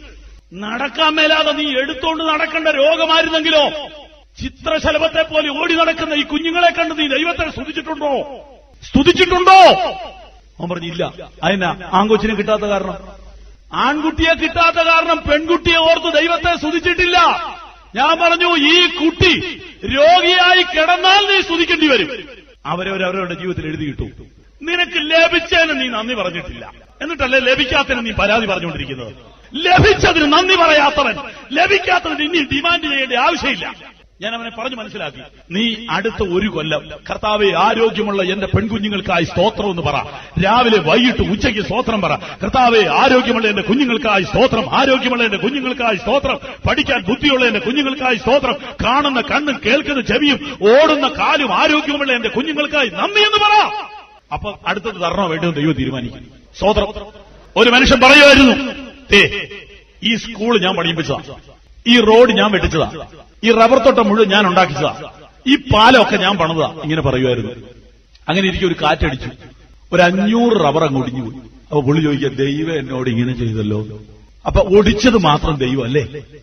നടക്കാൻ മേലാതെ നീ എടുത്തോണ്ട് നടക്കേണ്ട രോഗമായിരുന്നെങ്കിലോ ചിത്രശലഭത്തെ പോലെ ഓടി നടക്കുന്ന ഈ കുഞ്ഞുങ്ങളെ കണ്ട് നീ ദൈവത്തെ സ്തുതിച്ചിട്ടുണ്ടോ സ്തുതിച്ചിട്ടുണ്ടോ അവൻ പറഞ്ഞില്ല അതിനാ ആൺകൊച്ചിനെ കിട്ടാത്ത കാരണം ആൺകുട്ടിയെ കിട്ടാത്ത കാരണം പെൺകുട്ടിയെ ഓർത്ത് ദൈവത്തെ സ്തുതിച്ചിട്ടില്ല ഞാൻ പറഞ്ഞു ഈ കുട്ടി രോഗിയായി കിടന്നാൽ നീ സ്തുതിക്കേണ്ടി വരും അവരവരവരുടെ ജീവിതത്തിൽ എഴുതി കിട്ടും നിനക്ക് ലഭിച്ചതിന് നീ നന്ദി പറഞ്ഞിട്ടില്ല എന്നിട്ടല്ലേ ലഭിക്കാത്തതിന് നീ പരാതി പറഞ്ഞുകൊണ്ടിരിക്കുന്നത് ലഭിച്ചതിന് നന്ദി പറയാത്തവൻ ലഭിക്കാത്തതിന് ഇനി ഡിമാൻഡ് ചെയ്യേണ്ട ആവശ്യമില്ല ഞാൻ അവനെ പറഞ്ഞു മനസ്സിലാക്കി നീ അടുത്ത ഒരു കൊല്ലം കർത്താവെ ആരോഗ്യമുള്ള എന്റെ പെൺകുഞ്ഞുങ്ങൾക്കായി സ്തോത്രം എന്ന് പറ രാവിലെ വൈകിട്ട് ഉച്ചയ്ക്ക് സ്തോത്രം പറ കർത്താവെ ആരോഗ്യമുള്ള എന്റെ കുഞ്ഞുങ്ങൾക്കായി സ്തോത്രം ആരോഗ്യമുള്ള എന്റെ കുഞ്ഞുങ്ങൾക്കായി സ്തോത്രം പഠിക്കാൻ ബുദ്ധിയുള്ള എന്റെ കുഞ്ഞുങ്ങൾക്കായി സ്തോത്രം കാണുന്ന കണ്ണും കേൾക്കുന്ന ചെവിയും ഓടുന്ന കാലും ആരോഗ്യമുള്ള എന്റെ കുഞ്ഞുങ്ങൾക്കായി നന്ദി എന്ന് പറ അപ്പൊ അടുത്തത് തരണോ വേണ്ടോ ദൈവം തീരുമാനിക്കും സ്തോത്രം ഒരു മനുഷ്യൻ പറയുമായിരുന്നു ഏ ഈ സ്കൂൾ ഞാൻ പണിയിപ്പിച്ചതാ ഈ റോഡ് ഞാൻ വെട്ടിച്ചതാ ഈ റബ്ബർ തോട്ടം മുഴുവൻ ഞാൻ ഉണ്ടാക്കിച്ചതാ ഈ പാലമൊക്കെ ഞാൻ പണിതാ ഇങ്ങനെ പറയുമായിരുന്നു അങ്ങനെ എനിക്ക് ഒരു കാറ്റടിച്ചു ഒരു അഞ്ഞൂറ് റബ്ബർ അങ്ങ് ഒടിഞ്ഞു പോയി അപ്പൊ പുള്ളി ചോദിക്കുക ദൈവം എന്നോട് ഇങ്ങനെ ചെയ്തല്ലോ അപ്പൊ ഒടിച്ചത് മാത്രം ദൈവം അല്ലേ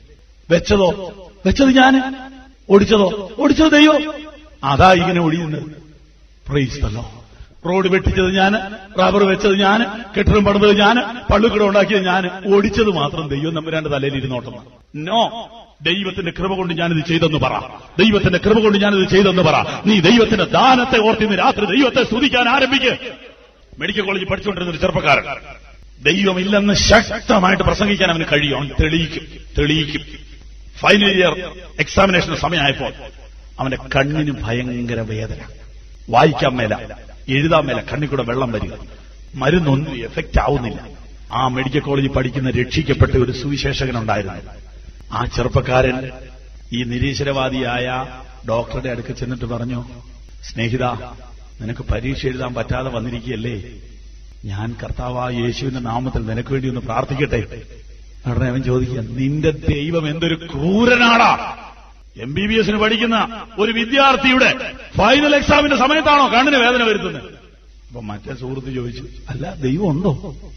വെച്ചതോ വെച്ചത് ഞാന് ഓടിച്ചതോ ഓടിച്ചത് ദൈവം അതാ ഇങ്ങനെ ഒടിയുന്നത് പ്രൈസ്തല്ലോ റോഡ് വെട്ടിച്ചത് ഞാന് റബ്ബർ വെച്ചത് ഞാന് കെട്ടിടം പണിതത് ഞാന് പള്ളിക്കട ഉണ്ടാക്കിയത് ഞാന് ഓടിച്ചത് മാത്രം ദൈവം നമ്പുരാന്റെ തലയിൽ ഇരുന്നോട്ടം നോ ദൈവത്തിന്റെ കൃപ കൊണ്ട് ഞാനിത് ചെയ്തെന്ന് പറ ദൈവത്തിന്റെ കൃപ കൊണ്ട് ഞാനിത് ചെയ്തെന്ന് പറ നീ ദൈവത്തിന്റെ ദാനത്തെ ഓർത്തിന്ന് രാത്രി ദൈവത്തെ സ്തുതിക്കാൻ ആരംഭിക്ക് മെഡിക്കൽ കോളേജിൽ പഠിച്ചുകൊണ്ടിരുന്ന ഒരു ചെറുപ്പക്കാരൻ ദൈവമില്ലെന്ന് ശക്തമായിട്ട് പ്രസംഗിക്കാൻ അവന് കഴിയും അവൻ തെളിയിക്കും തെളിയിക്കും ഫൈനൽ ഇയർ എക്സാമിനേഷന് സമയമായപ്പോൾ അവന്റെ കണ്ണിന് ഭയങ്കര വേദന വായിക്കാൻ മേല എഴുതാൻ മേല കണ്ണിൽ കൂടെ വെള്ളം വരിക മരുന്നൊന്നും എഫക്റ്റ് ആവുന്നില്ല ആ മെഡിക്കൽ കോളേജിൽ പഠിക്കുന്ന രക്ഷിക്കപ്പെട്ട ഒരു സുവിശേഷകനുണ്ടായിരുന്നു ആ ചെറുപ്പക്കാരൻ ഈ നിരീശ്വരവാദിയായ ഡോക്ടറുടെ അടുക്ക് ചെന്നിട്ട് പറഞ്ഞു സ്നേഹിത നിനക്ക് പരീക്ഷ എഴുതാൻ പറ്റാതെ വന്നിരിക്കുകയല്ലേ ഞാൻ കർത്താവായ യേശുവിന്റെ നാമത്തിൽ നിനക്ക് വേണ്ടി ഒന്ന് പ്രാർത്ഥിക്കട്ടെ ഉടനെ അവൻ ചോദിക്കുക നിന്റെ ദൈവം എന്തൊരു ക്രൂരനാടാ എം ബി ബി എസിന് പഠിക്കുന്ന ഒരു വിദ്യാർത്ഥിയുടെ ഫൈനൽ എക്സാമിന്റെ സമയത്താണോ കണ്ണിന് വേദന വരുത്തുന്നത് അപ്പൊ മറ്റേ സുഹൃത്ത് ചോദിച്ചു അല്ല ദൈവം ഉണ്ടോ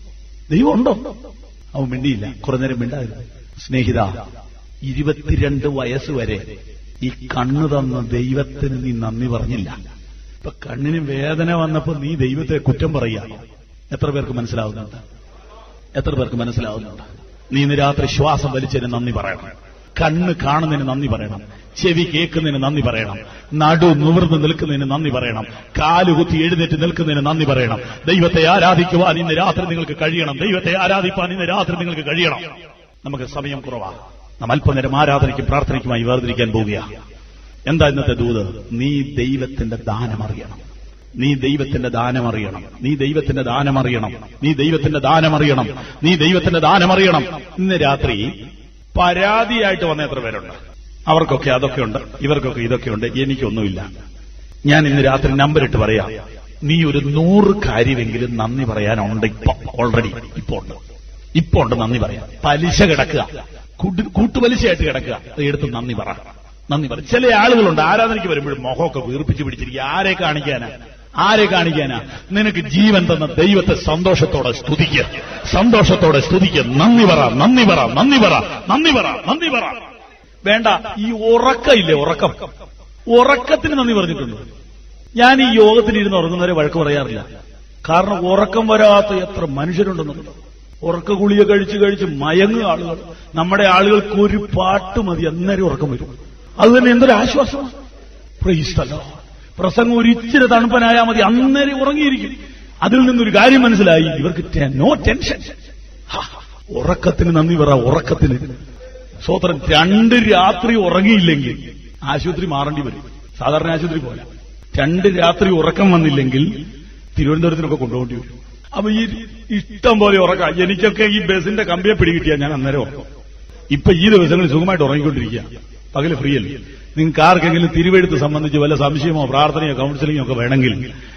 ദൈവം ഉണ്ടോ അവൻ മിണ്ടിയില്ല കുറെ നേരം മിണ്ടായിരുന്നു സ്നേഹിത ഇരുപത്തിരണ്ട് വയസ്സ് വരെ ഈ കണ്ണ് തന്ന ദൈവത്തിന് നീ നന്ദി പറഞ്ഞില്ല ഇപ്പൊ കണ്ണിന് വേദന വന്നപ്പോ നീ ദൈവത്തെ കുറ്റം പറയുക എത്ര പേർക്ക് മനസ്സിലാവുന്നുണ്ട് എത്ര പേർക്ക് മനസ്സിലാവുന്നുണ്ട് നീ ഇന്ന് രാത്രി ശ്വാസം വലിച്ചതിന് നന്ദി പറയണം കണ്ണ് കാണുന്നതിന് നന്ദി പറയണം ചെവി കേൾക്കുന്നതിന് നന്ദി പറയണം നടു നിവർന്ന് നിൽക്കുന്നതിന് നന്ദി പറയണം കാല് കുത്തി എഴുന്നേറ്റ് നിൽക്കുന്നതിന് നന്ദി പറയണം ദൈവത്തെ ആരാധിക്കുവാൻ ഇന്ന് രാത്രി നിങ്ങൾക്ക് കഴിയണം ദൈവത്തെ ആരാധിപ്പാൻ ഇന്ന് രാത്രി നിങ്ങൾക്ക് കഴിയണം നമുക്ക് സമയം കുറവാണ് നാം അല്പനേരം ആരാധനയ്ക്കും പ്രാർത്ഥനയ്ക്കുമായി വേർതിരിക്കാൻ പോവുകയാണ് എന്താ ഇന്നത്തെ ദൂത് നീ ദൈവത്തിന്റെ ദാനം അറിയണം നീ ദൈവത്തിന്റെ ദാനം അറിയണം നീ ദൈവത്തിന്റെ ദാനം അറിയണം നീ ദൈവത്തിന്റെ ദാനം അറിയണം നീ ദൈവത്തിന്റെ ദാനം അറിയണം ഇന്ന് രാത്രി പരാതിയായിട്ട് വന്ന എത്ര പേരുണ്ട് അവർക്കൊക്കെ അതൊക്കെ ഉണ്ട് ഇവർക്കൊക്കെ ഇതൊക്കെ ഉണ്ട് എനിക്കൊന്നുമില്ല ഞാൻ ഇന്ന് രാത്രി നമ്പർ ഇട്ട് പറയാം നീ ഒരു നൂറ് കാര്യമെങ്കിലും നന്ദി പറയാനുണ്ട് ഇപ്പൊ ഓൾറെഡി ഇപ്പൊ ഉണ്ട് ഇപ്പൊ ഉണ്ട് നന്ദി പറയാം പലിശ കിടക്കുക കൂട്ട്- കൂട്ടുപലിശയായിട്ട് കിടക്കുക അത് എടുത്ത് നന്ദി പറ നന്ദി പറ ചില ആളുകളുണ്ട് ആരാധനയ്ക്ക് വരുമ്പോഴും മുഖമൊക്കെ വീർപ്പിച്ച് പിടിച്ചിരിക്കുക ആരെ കാണിക്കാനാ ആരെ കാണിക്കാനാ നിനക്ക് ജീവൻ തന്ന ദൈവത്തെ സന്തോഷത്തോടെ സ്തുതിക്കുക സന്തോഷത്തോടെ സ്തുതിക്കുക നന്ദി പറ നന്ദി പറ നന്ദി പറ നന്ദി പറ നന്ദി പറ വേണ്ട ഈ ഉറക്കമില്ലേ ഉറക്കം ഉറക്കത്തിന് നന്ദി പറഞ്ഞിട്ടുണ്ട് ഞാൻ ഈ യോഗത്തിന് ഇരുന്ന് ഉറങ്ങുന്നവരെ വഴക്ക് പറയാറില്ല കാരണം ഉറക്കം വരാത്ത എത്ര മനുഷ്യരുണ്ടെന്നുള്ളത് ഉറക്ക ഗുളിക കഴിച്ച് കഴിച്ച് മയങ്ങുക ആളുകൾ നമ്മുടെ ആളുകൾക്ക് ഒരു പാട്ട് മതി അന്നേരം ഉറക്കം വരും അത് തന്നെ എന്തൊരു ആശ്വാസമാണ് പ്രൈസ്തല്ലോ പ്രസംഗം ഒരു ഇച്ചിരി തണുപ്പനായാൽ മതി അന്നേരം ഉറങ്ങിയിരിക്കും അതിൽ നിന്നൊരു കാര്യം മനസ്സിലായി ഇവർക്ക് നോ ടെൻഷൻ ഹാ, ഉറക്കത്തിന് നന്ദി പറ ഉറക്കത്തിന് സ്വോത്രം രണ്ട് രാത്രി ഉറങ്ങിയില്ലെങ്കിൽ ആശുപത്രി മാറേണ്ടി വരും സാധാരണ ആശുപത്രി പോലെ രണ്ട് രാത്രി ഉറക്കം വന്നില്ലെങ്കിൽ തിരുവനന്തപുരത്തിനൊക്കെ കൊണ്ടുപോകേണ്ടി വരും അപ്പൊ ഈ ഇഷ്ടം പോലെ ഉറക്കാം എനിക്കൊക്കെ ഈ ബസിന്റെ കമ്പിയെ പിടികിട്ടിയാൽ ഞാൻ അന്നേരം ഉറക്കും ഇപ്പൊ ഈ ദിവസങ്ങളിൽ സുഖമായിട്ട് ഉറങ്ങിക്കൊണ്ടിരിക്കുക പകല് ഫ്രീ അല്ലേ നിങ്ങൾക്ക് ആർക്കെങ്കിലും തിരുവെഴുത്ത് സംബന്ധിച്ച് വല്ല സംശയമോ പ്രാർത്ഥനയോ കൗൺസിലിംഗോ ഒക്കെ വേണമെങ്കിൽ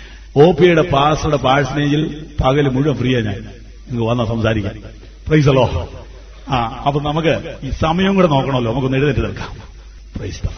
ഒ പിയുടെ പാസ്സുടെ പാഴ്സനേജിൽ പകല് മുഴുവൻ ഫ്രീയാ ഞാൻ നിങ്ങൾക്ക് വന്നാ സംസാരിക്കാൻ പ്രൈസലോ ആ അപ്പൊ നമുക്ക് ഈ സമയം കൂടെ നോക്കണമല്ലോ നമുക്കൊന്ന് എഴുന്നേറ്റ് നിൽക്കാം പ്രൈസ്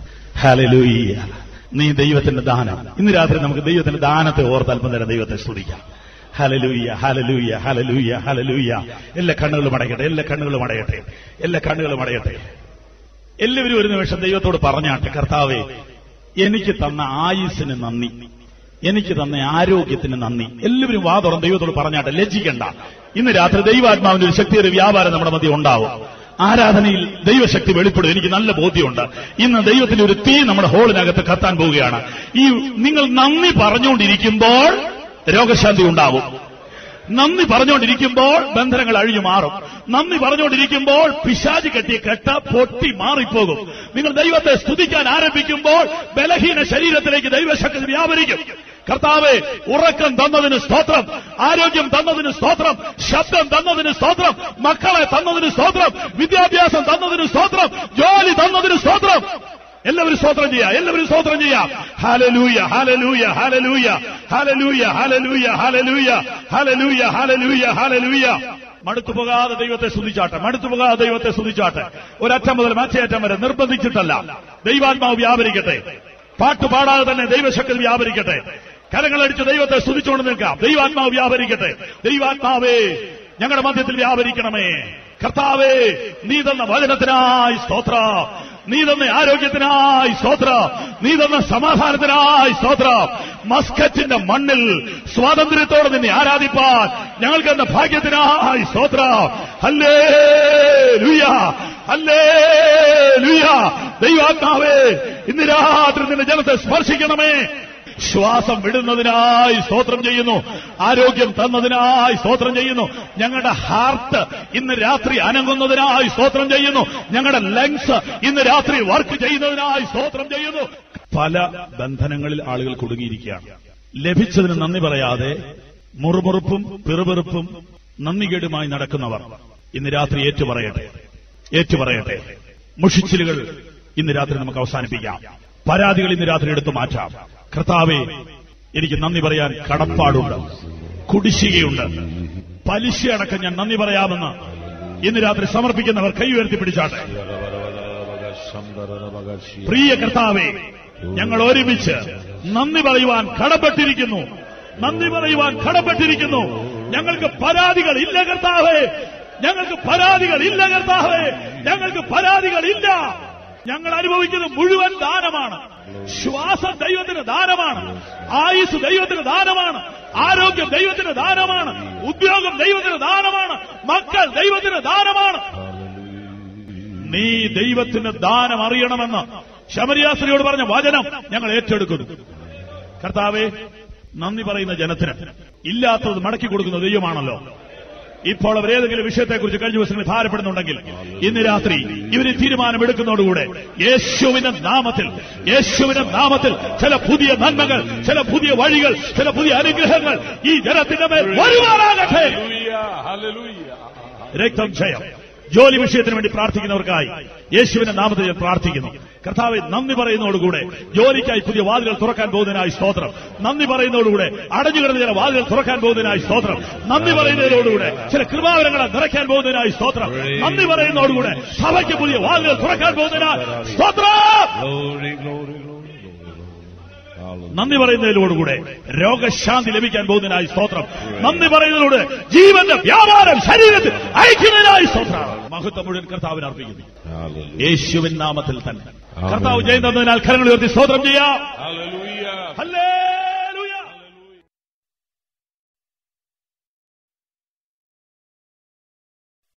ഹാലലൂയ്യ നീ ദൈവത്തിന്റെ ദാനം ഇന്ന് രാത്രി നമുക്ക് ദൈവത്തിന്റെ ദാനത്തെ ഓർത്ത് അല്പം നേരം ദൈവത്തെ സ്തുതിക്കാം ഹലലൂയ്യ ഹലലൂയ്യ ഹലലൂയ്യ ഹലലൂയ്യ എല്ലാ കണ്ണുകളും അടയട്ടെ എല്ലാ കണ്ണുകളും അടയട്ടെ എല്ലാ കണ്ണുകളും അടയട്ടെ എല്ലാവരും ഒരു നിമിഷം ദൈവത്തോട് പറഞ്ഞാട്ടെ കർത്താവേ എനിക്ക് തന്ന ആയുസ്സിന് നന്ദി എനിക്ക് തന്ന ആരോഗ്യത്തിന് നന്ദി എല്ലാവരും വാ തുറന്ന് ദൈവത്തോട് പറഞ്ഞാട്ടെ ലജ്ജിക്കണ്ട ഇന്ന് രാത്രി ദൈവാത്മാവിന്റെ ഒരു ശക്തിയുടെ വ്യാപാരം നമ്മുടെ മധ്യ ഉണ്ടാവും ആരാധനയിൽ ദൈവശക്തി വെളിപ്പെടും എനിക്ക് നല്ല ബോധ്യമുണ്ട് ഇന്ന് ദൈവത്തിന്റെ ഒരു തീ നമ്മുടെ ഹോളിനകത്ത് കത്താൻ പോവുകയാണ് ഈ നിങ്ങൾ നന്ദി പറഞ്ഞുകൊണ്ടിരിക്കുമ്പോൾ രോഗശാന്തി ഉണ്ടാവും നന്ദി പറഞ്ഞുകൊണ്ടിരിക്കുമ്പോൾ ബന്ധനങ്ങൾ അഴിഞ്ഞു മാറും നന്ദി പറഞ്ഞുകൊണ്ടിരിക്കുമ്പോൾ പിശാചി കെട്ടിയ കെട്ട പൊട്ടി മാറിപ്പോകും നിങ്ങൾ ദൈവത്തെ സ്തുതിക്കാൻ ആരംഭിക്കുമ്പോൾ ബലഹീന ശരീരത്തിലേക്ക് ദൈവശക്തി വ്യാപരിക്കും കർത്താവെ ഉറക്കം തന്നതിന് സ്തോത്രം ആരോഗ്യം തന്നതിന് സ്തോത്രം ശബ്ദം തന്നതിന് സ്തോത്രം മക്കളെ തന്നതിന് സ്തോത്രം വിദ്യാഭ്യാസം തന്നതിന് സ്തോത്രം ജോലി തന്നതിന് സ്തോത്രം എല്ലാവരും സ്തോത്രം ചെയ്യാം എല്ലാവരും സ്തോത്രം ചെയ്യാം hallelujah hallelujah hallelujah hallelujah hallelujah hallelujah hallelujah hallelujah hallelujah മടുത്തു പോകാതെ ദൈവത്തെ സ്തുതിച്ചാട്ടെ മടുത്തു പോകാതെ ദൈവത്തെ സ്തുതിച്ചാട്ടെ ഒരറ്റം മുതൽ മറ്റേറ്റം വരെ നിർബന്ധിച്ചിട്ടല്ല ദൈവാത്മാവ് വ്യാപരിക്കട്ടെ പാട്ട് പാടാതെ തന്നെ ദൈവശക്തി വ്യാപരിക്കട്ടെ കരങ്ങളടിച്ച് ദൈവത്തെ സ്തുതിച്ചുകൊണ്ട് നിൽക്കാം ദൈവാത്മാവ് വ്യാപരിക്കട്ടെ ദൈവാത്മാവേ ഞങ്ങളുടെ മധ്യത്തിൽ വ്യാപരിക്കണമേ കർത്താവേ നീ തന്ന വചനത്തിനായി സ്തോത്ര നീ തന്ന ആരോഗ്യത്തിനായി സ്തോത്ര നീ തന്ന സമാധാനത്തിനായി സ്തോത്ര മസ്കറ്റിന്റെ മണ്ണിൽ സ്വാതന്ത്ര്യത്തോടെ നിന്നെ ആരാധിപ്പാൻ ഞങ്ങൾക്ക് എന്ന ഭാഗ്യത്തിനായി സ്തോത്ര ഹല്ലേ ലുയ ഹല്ലേ ലുയ ദൈവാത്മാവേ ഇന്ന് രാത്രി നിന്റെ ജനത്തെ സ്പർശിക്കണമേ ശ്വാസം വിടുന്നതിനായി സ്തോത്രം ചെയ്യുന്നു ആരോഗ്യം തന്നതിനായി സ്തോത്രം ചെയ്യുന്നു ഞങ്ങളുടെ ഹാർട്ട് ഇന്ന് രാത്രി അനങ്ങുന്നതിനായി സ്തോത്രം ചെയ്യുന്നു ഞങ്ങളുടെ ലങ്സ് ഇന്ന് രാത്രി വർക്ക് ചെയ്യുന്നതിനായി സ്തോത്രം ചെയ്യുന്നു പല ബന്ധനങ്ങളിൽ ആളുകൾ കുടുങ്ങിയിരിക്കുകയാണ് ലഭിച്ചതിന് നന്ദി പറയാതെ മുറുമുറുപ്പും പിറുപിറുപ്പും നന്ദികേടുമായി നടക്കുന്നവർ ഇന്ന് രാത്രി ഏറ്റുപറയട്ടെ ഏറ്റുപറയട്ടെ മുഷിച്ചിലുകൾ ഇന്ന് രാത്രി നമുക്ക് അവസാനിപ്പിക്കാം പരാതികൾ ഇന്ന് രാത്രി എടുത്തു മാറ്റാം കർത്താവെ എനിക്ക് നന്ദി പറയാൻ കടപ്പാടുണ്ട് കുടിശ്ശികയുണ്ട് പലിശ അടക്കം ഞാൻ നന്ദി പറയാമെന്ന് ഇന്ന് രാത്രി സമർപ്പിക്കുന്നവർ കൈ ഉയർത്തി പിടിച്ചാട്ടെ പ്രിയ കർത്താവെ ഞങ്ങൾ ഒരുമിച്ച് നന്ദി പറയുവാൻ കടപ്പെട്ടിരിക്കുന്നു നന്ദി പറയുവാൻ കടപ്പെട്ടിരിക്കുന്നു ഞങ്ങൾക്ക് പരാതികൾ ഇല്ല കർത്താവേ ഞങ്ങൾക്ക് പരാതികൾ ഇല്ല കർത്താവേ ഞങ്ങൾക്ക് പരാതികൾ ഇല്ല ഞങ്ങൾ അനുഭവിക്കുന്നത് മുഴുവൻ ദാനമാണ് ശ്വാസം ദൈവത്തിന് ദാനമാണ് ആയുസ് ദൈവത്തിന് ദാനമാണ് ആരോഗ്യം ദൈവത്തിന് ദാനമാണ് ഉദ്യോഗം ദൈവത്തിന് ദാനമാണ് മക്കൾ ദൈവത്തിന് ദാനമാണ് നീ ദൈവത്തിന്റെ ദാനം അറിയണമെന്ന് ശമരിയാസ്ത്രീയോട് പറഞ്ഞ വചനം ഞങ്ങൾ ഏറ്റെടുക്കുന്നു കർത്താവെ നന്ദി പറയുന്ന ജനത്തിന് ഇല്ലാത്തത് മടക്കി കൊടുക്കുന്ന ദൈവമാണല്ലോ ഇപ്പോൾ അവർ ഏതെങ്കിലും വിഷയത്തെക്കുറിച്ച് കഴിഞ്ഞ ദിവസങ്ങളിൽ ഭാരപ്പെടുന്നുണ്ടെങ്കിൽ ഇന്ന് രാത്രി ഇവര് തീരുമാനമെടുക്കുന്നതോടുകൂടെ യേശുവിന്റെ നാമത്തിൽ യേശുവിന്റെ നാമത്തിൽ ചില പുതിയ നന്മകൾ ചില പുതിയ വഴികൾ ചില പുതിയ അനുഗ്രഹങ്ങൾ ഈ ജനത്തിന്റെ മേൽ വരുവാനാകട്ടെ രക്തം ജയം ജോലി വിഷയത്തിന് വേണ്ടി പ്രാർത്ഥിക്കുന്നവർക്കായി യേശുവിന്റെ നാമത്തിൽ ഞാൻ പ്രാർത്ഥിക്കുന്നു കർത്താവെ നന്ദി പറയുന്നതോടുകൂടെ ജോലിക്കായി പുതിയ വാതിലുകൾ തുറക്കാൻ പോകുന്നതിനായി സ്തോത്രം നന്ദി പറയുന്നതോടുകൂടെ അടഞ്ഞു കിടന്ന ചില വാതിലുകൾ തുറക്കാൻ പോകുന്നതിനായി സ്തോത്രം നന്ദി പറയുന്നതിനോടുകൂടെ ചില കൃപാവരങ്ങളെ നിറയ്ക്കാൻ പോകുന്നതിനായി സ്തോത്രം നന്ദി പറയുന്നതോടുകൂടെ സഭയ്ക്ക് പുതിയ വാതിലുകൾ തുറക്കാൻ പോകുന്നതിനായി സ്തോത്രം Glory, glory, glory, glory. Hallelujah. നന്ദി പറയുന്നതിലൂടെ രോഗശാന്തി ലഭിക്കാൻ പോകുന്നതിനായി സ്തോത്രം നന്ദി പറയുന്നതിലൂടെ ജീവന്റെ വ്യാപാരം ശരീരത്തിൽ അയക്കുന്നതിനായി സ്തോത്രം മഹത്വം മുഴുവൻ കർത്താവിന് അർപ്പിക്കുന്നു Hallelujah. യേശുവിൻ നാമത്തിൽ തന്നെ കർത്താവ് ജയം തന്നതിനാൽ കരങ്ങൾ ഉയർത്തി സ്തോത്രം ചെയ്യാം Hallelujah. ഹല്ലേ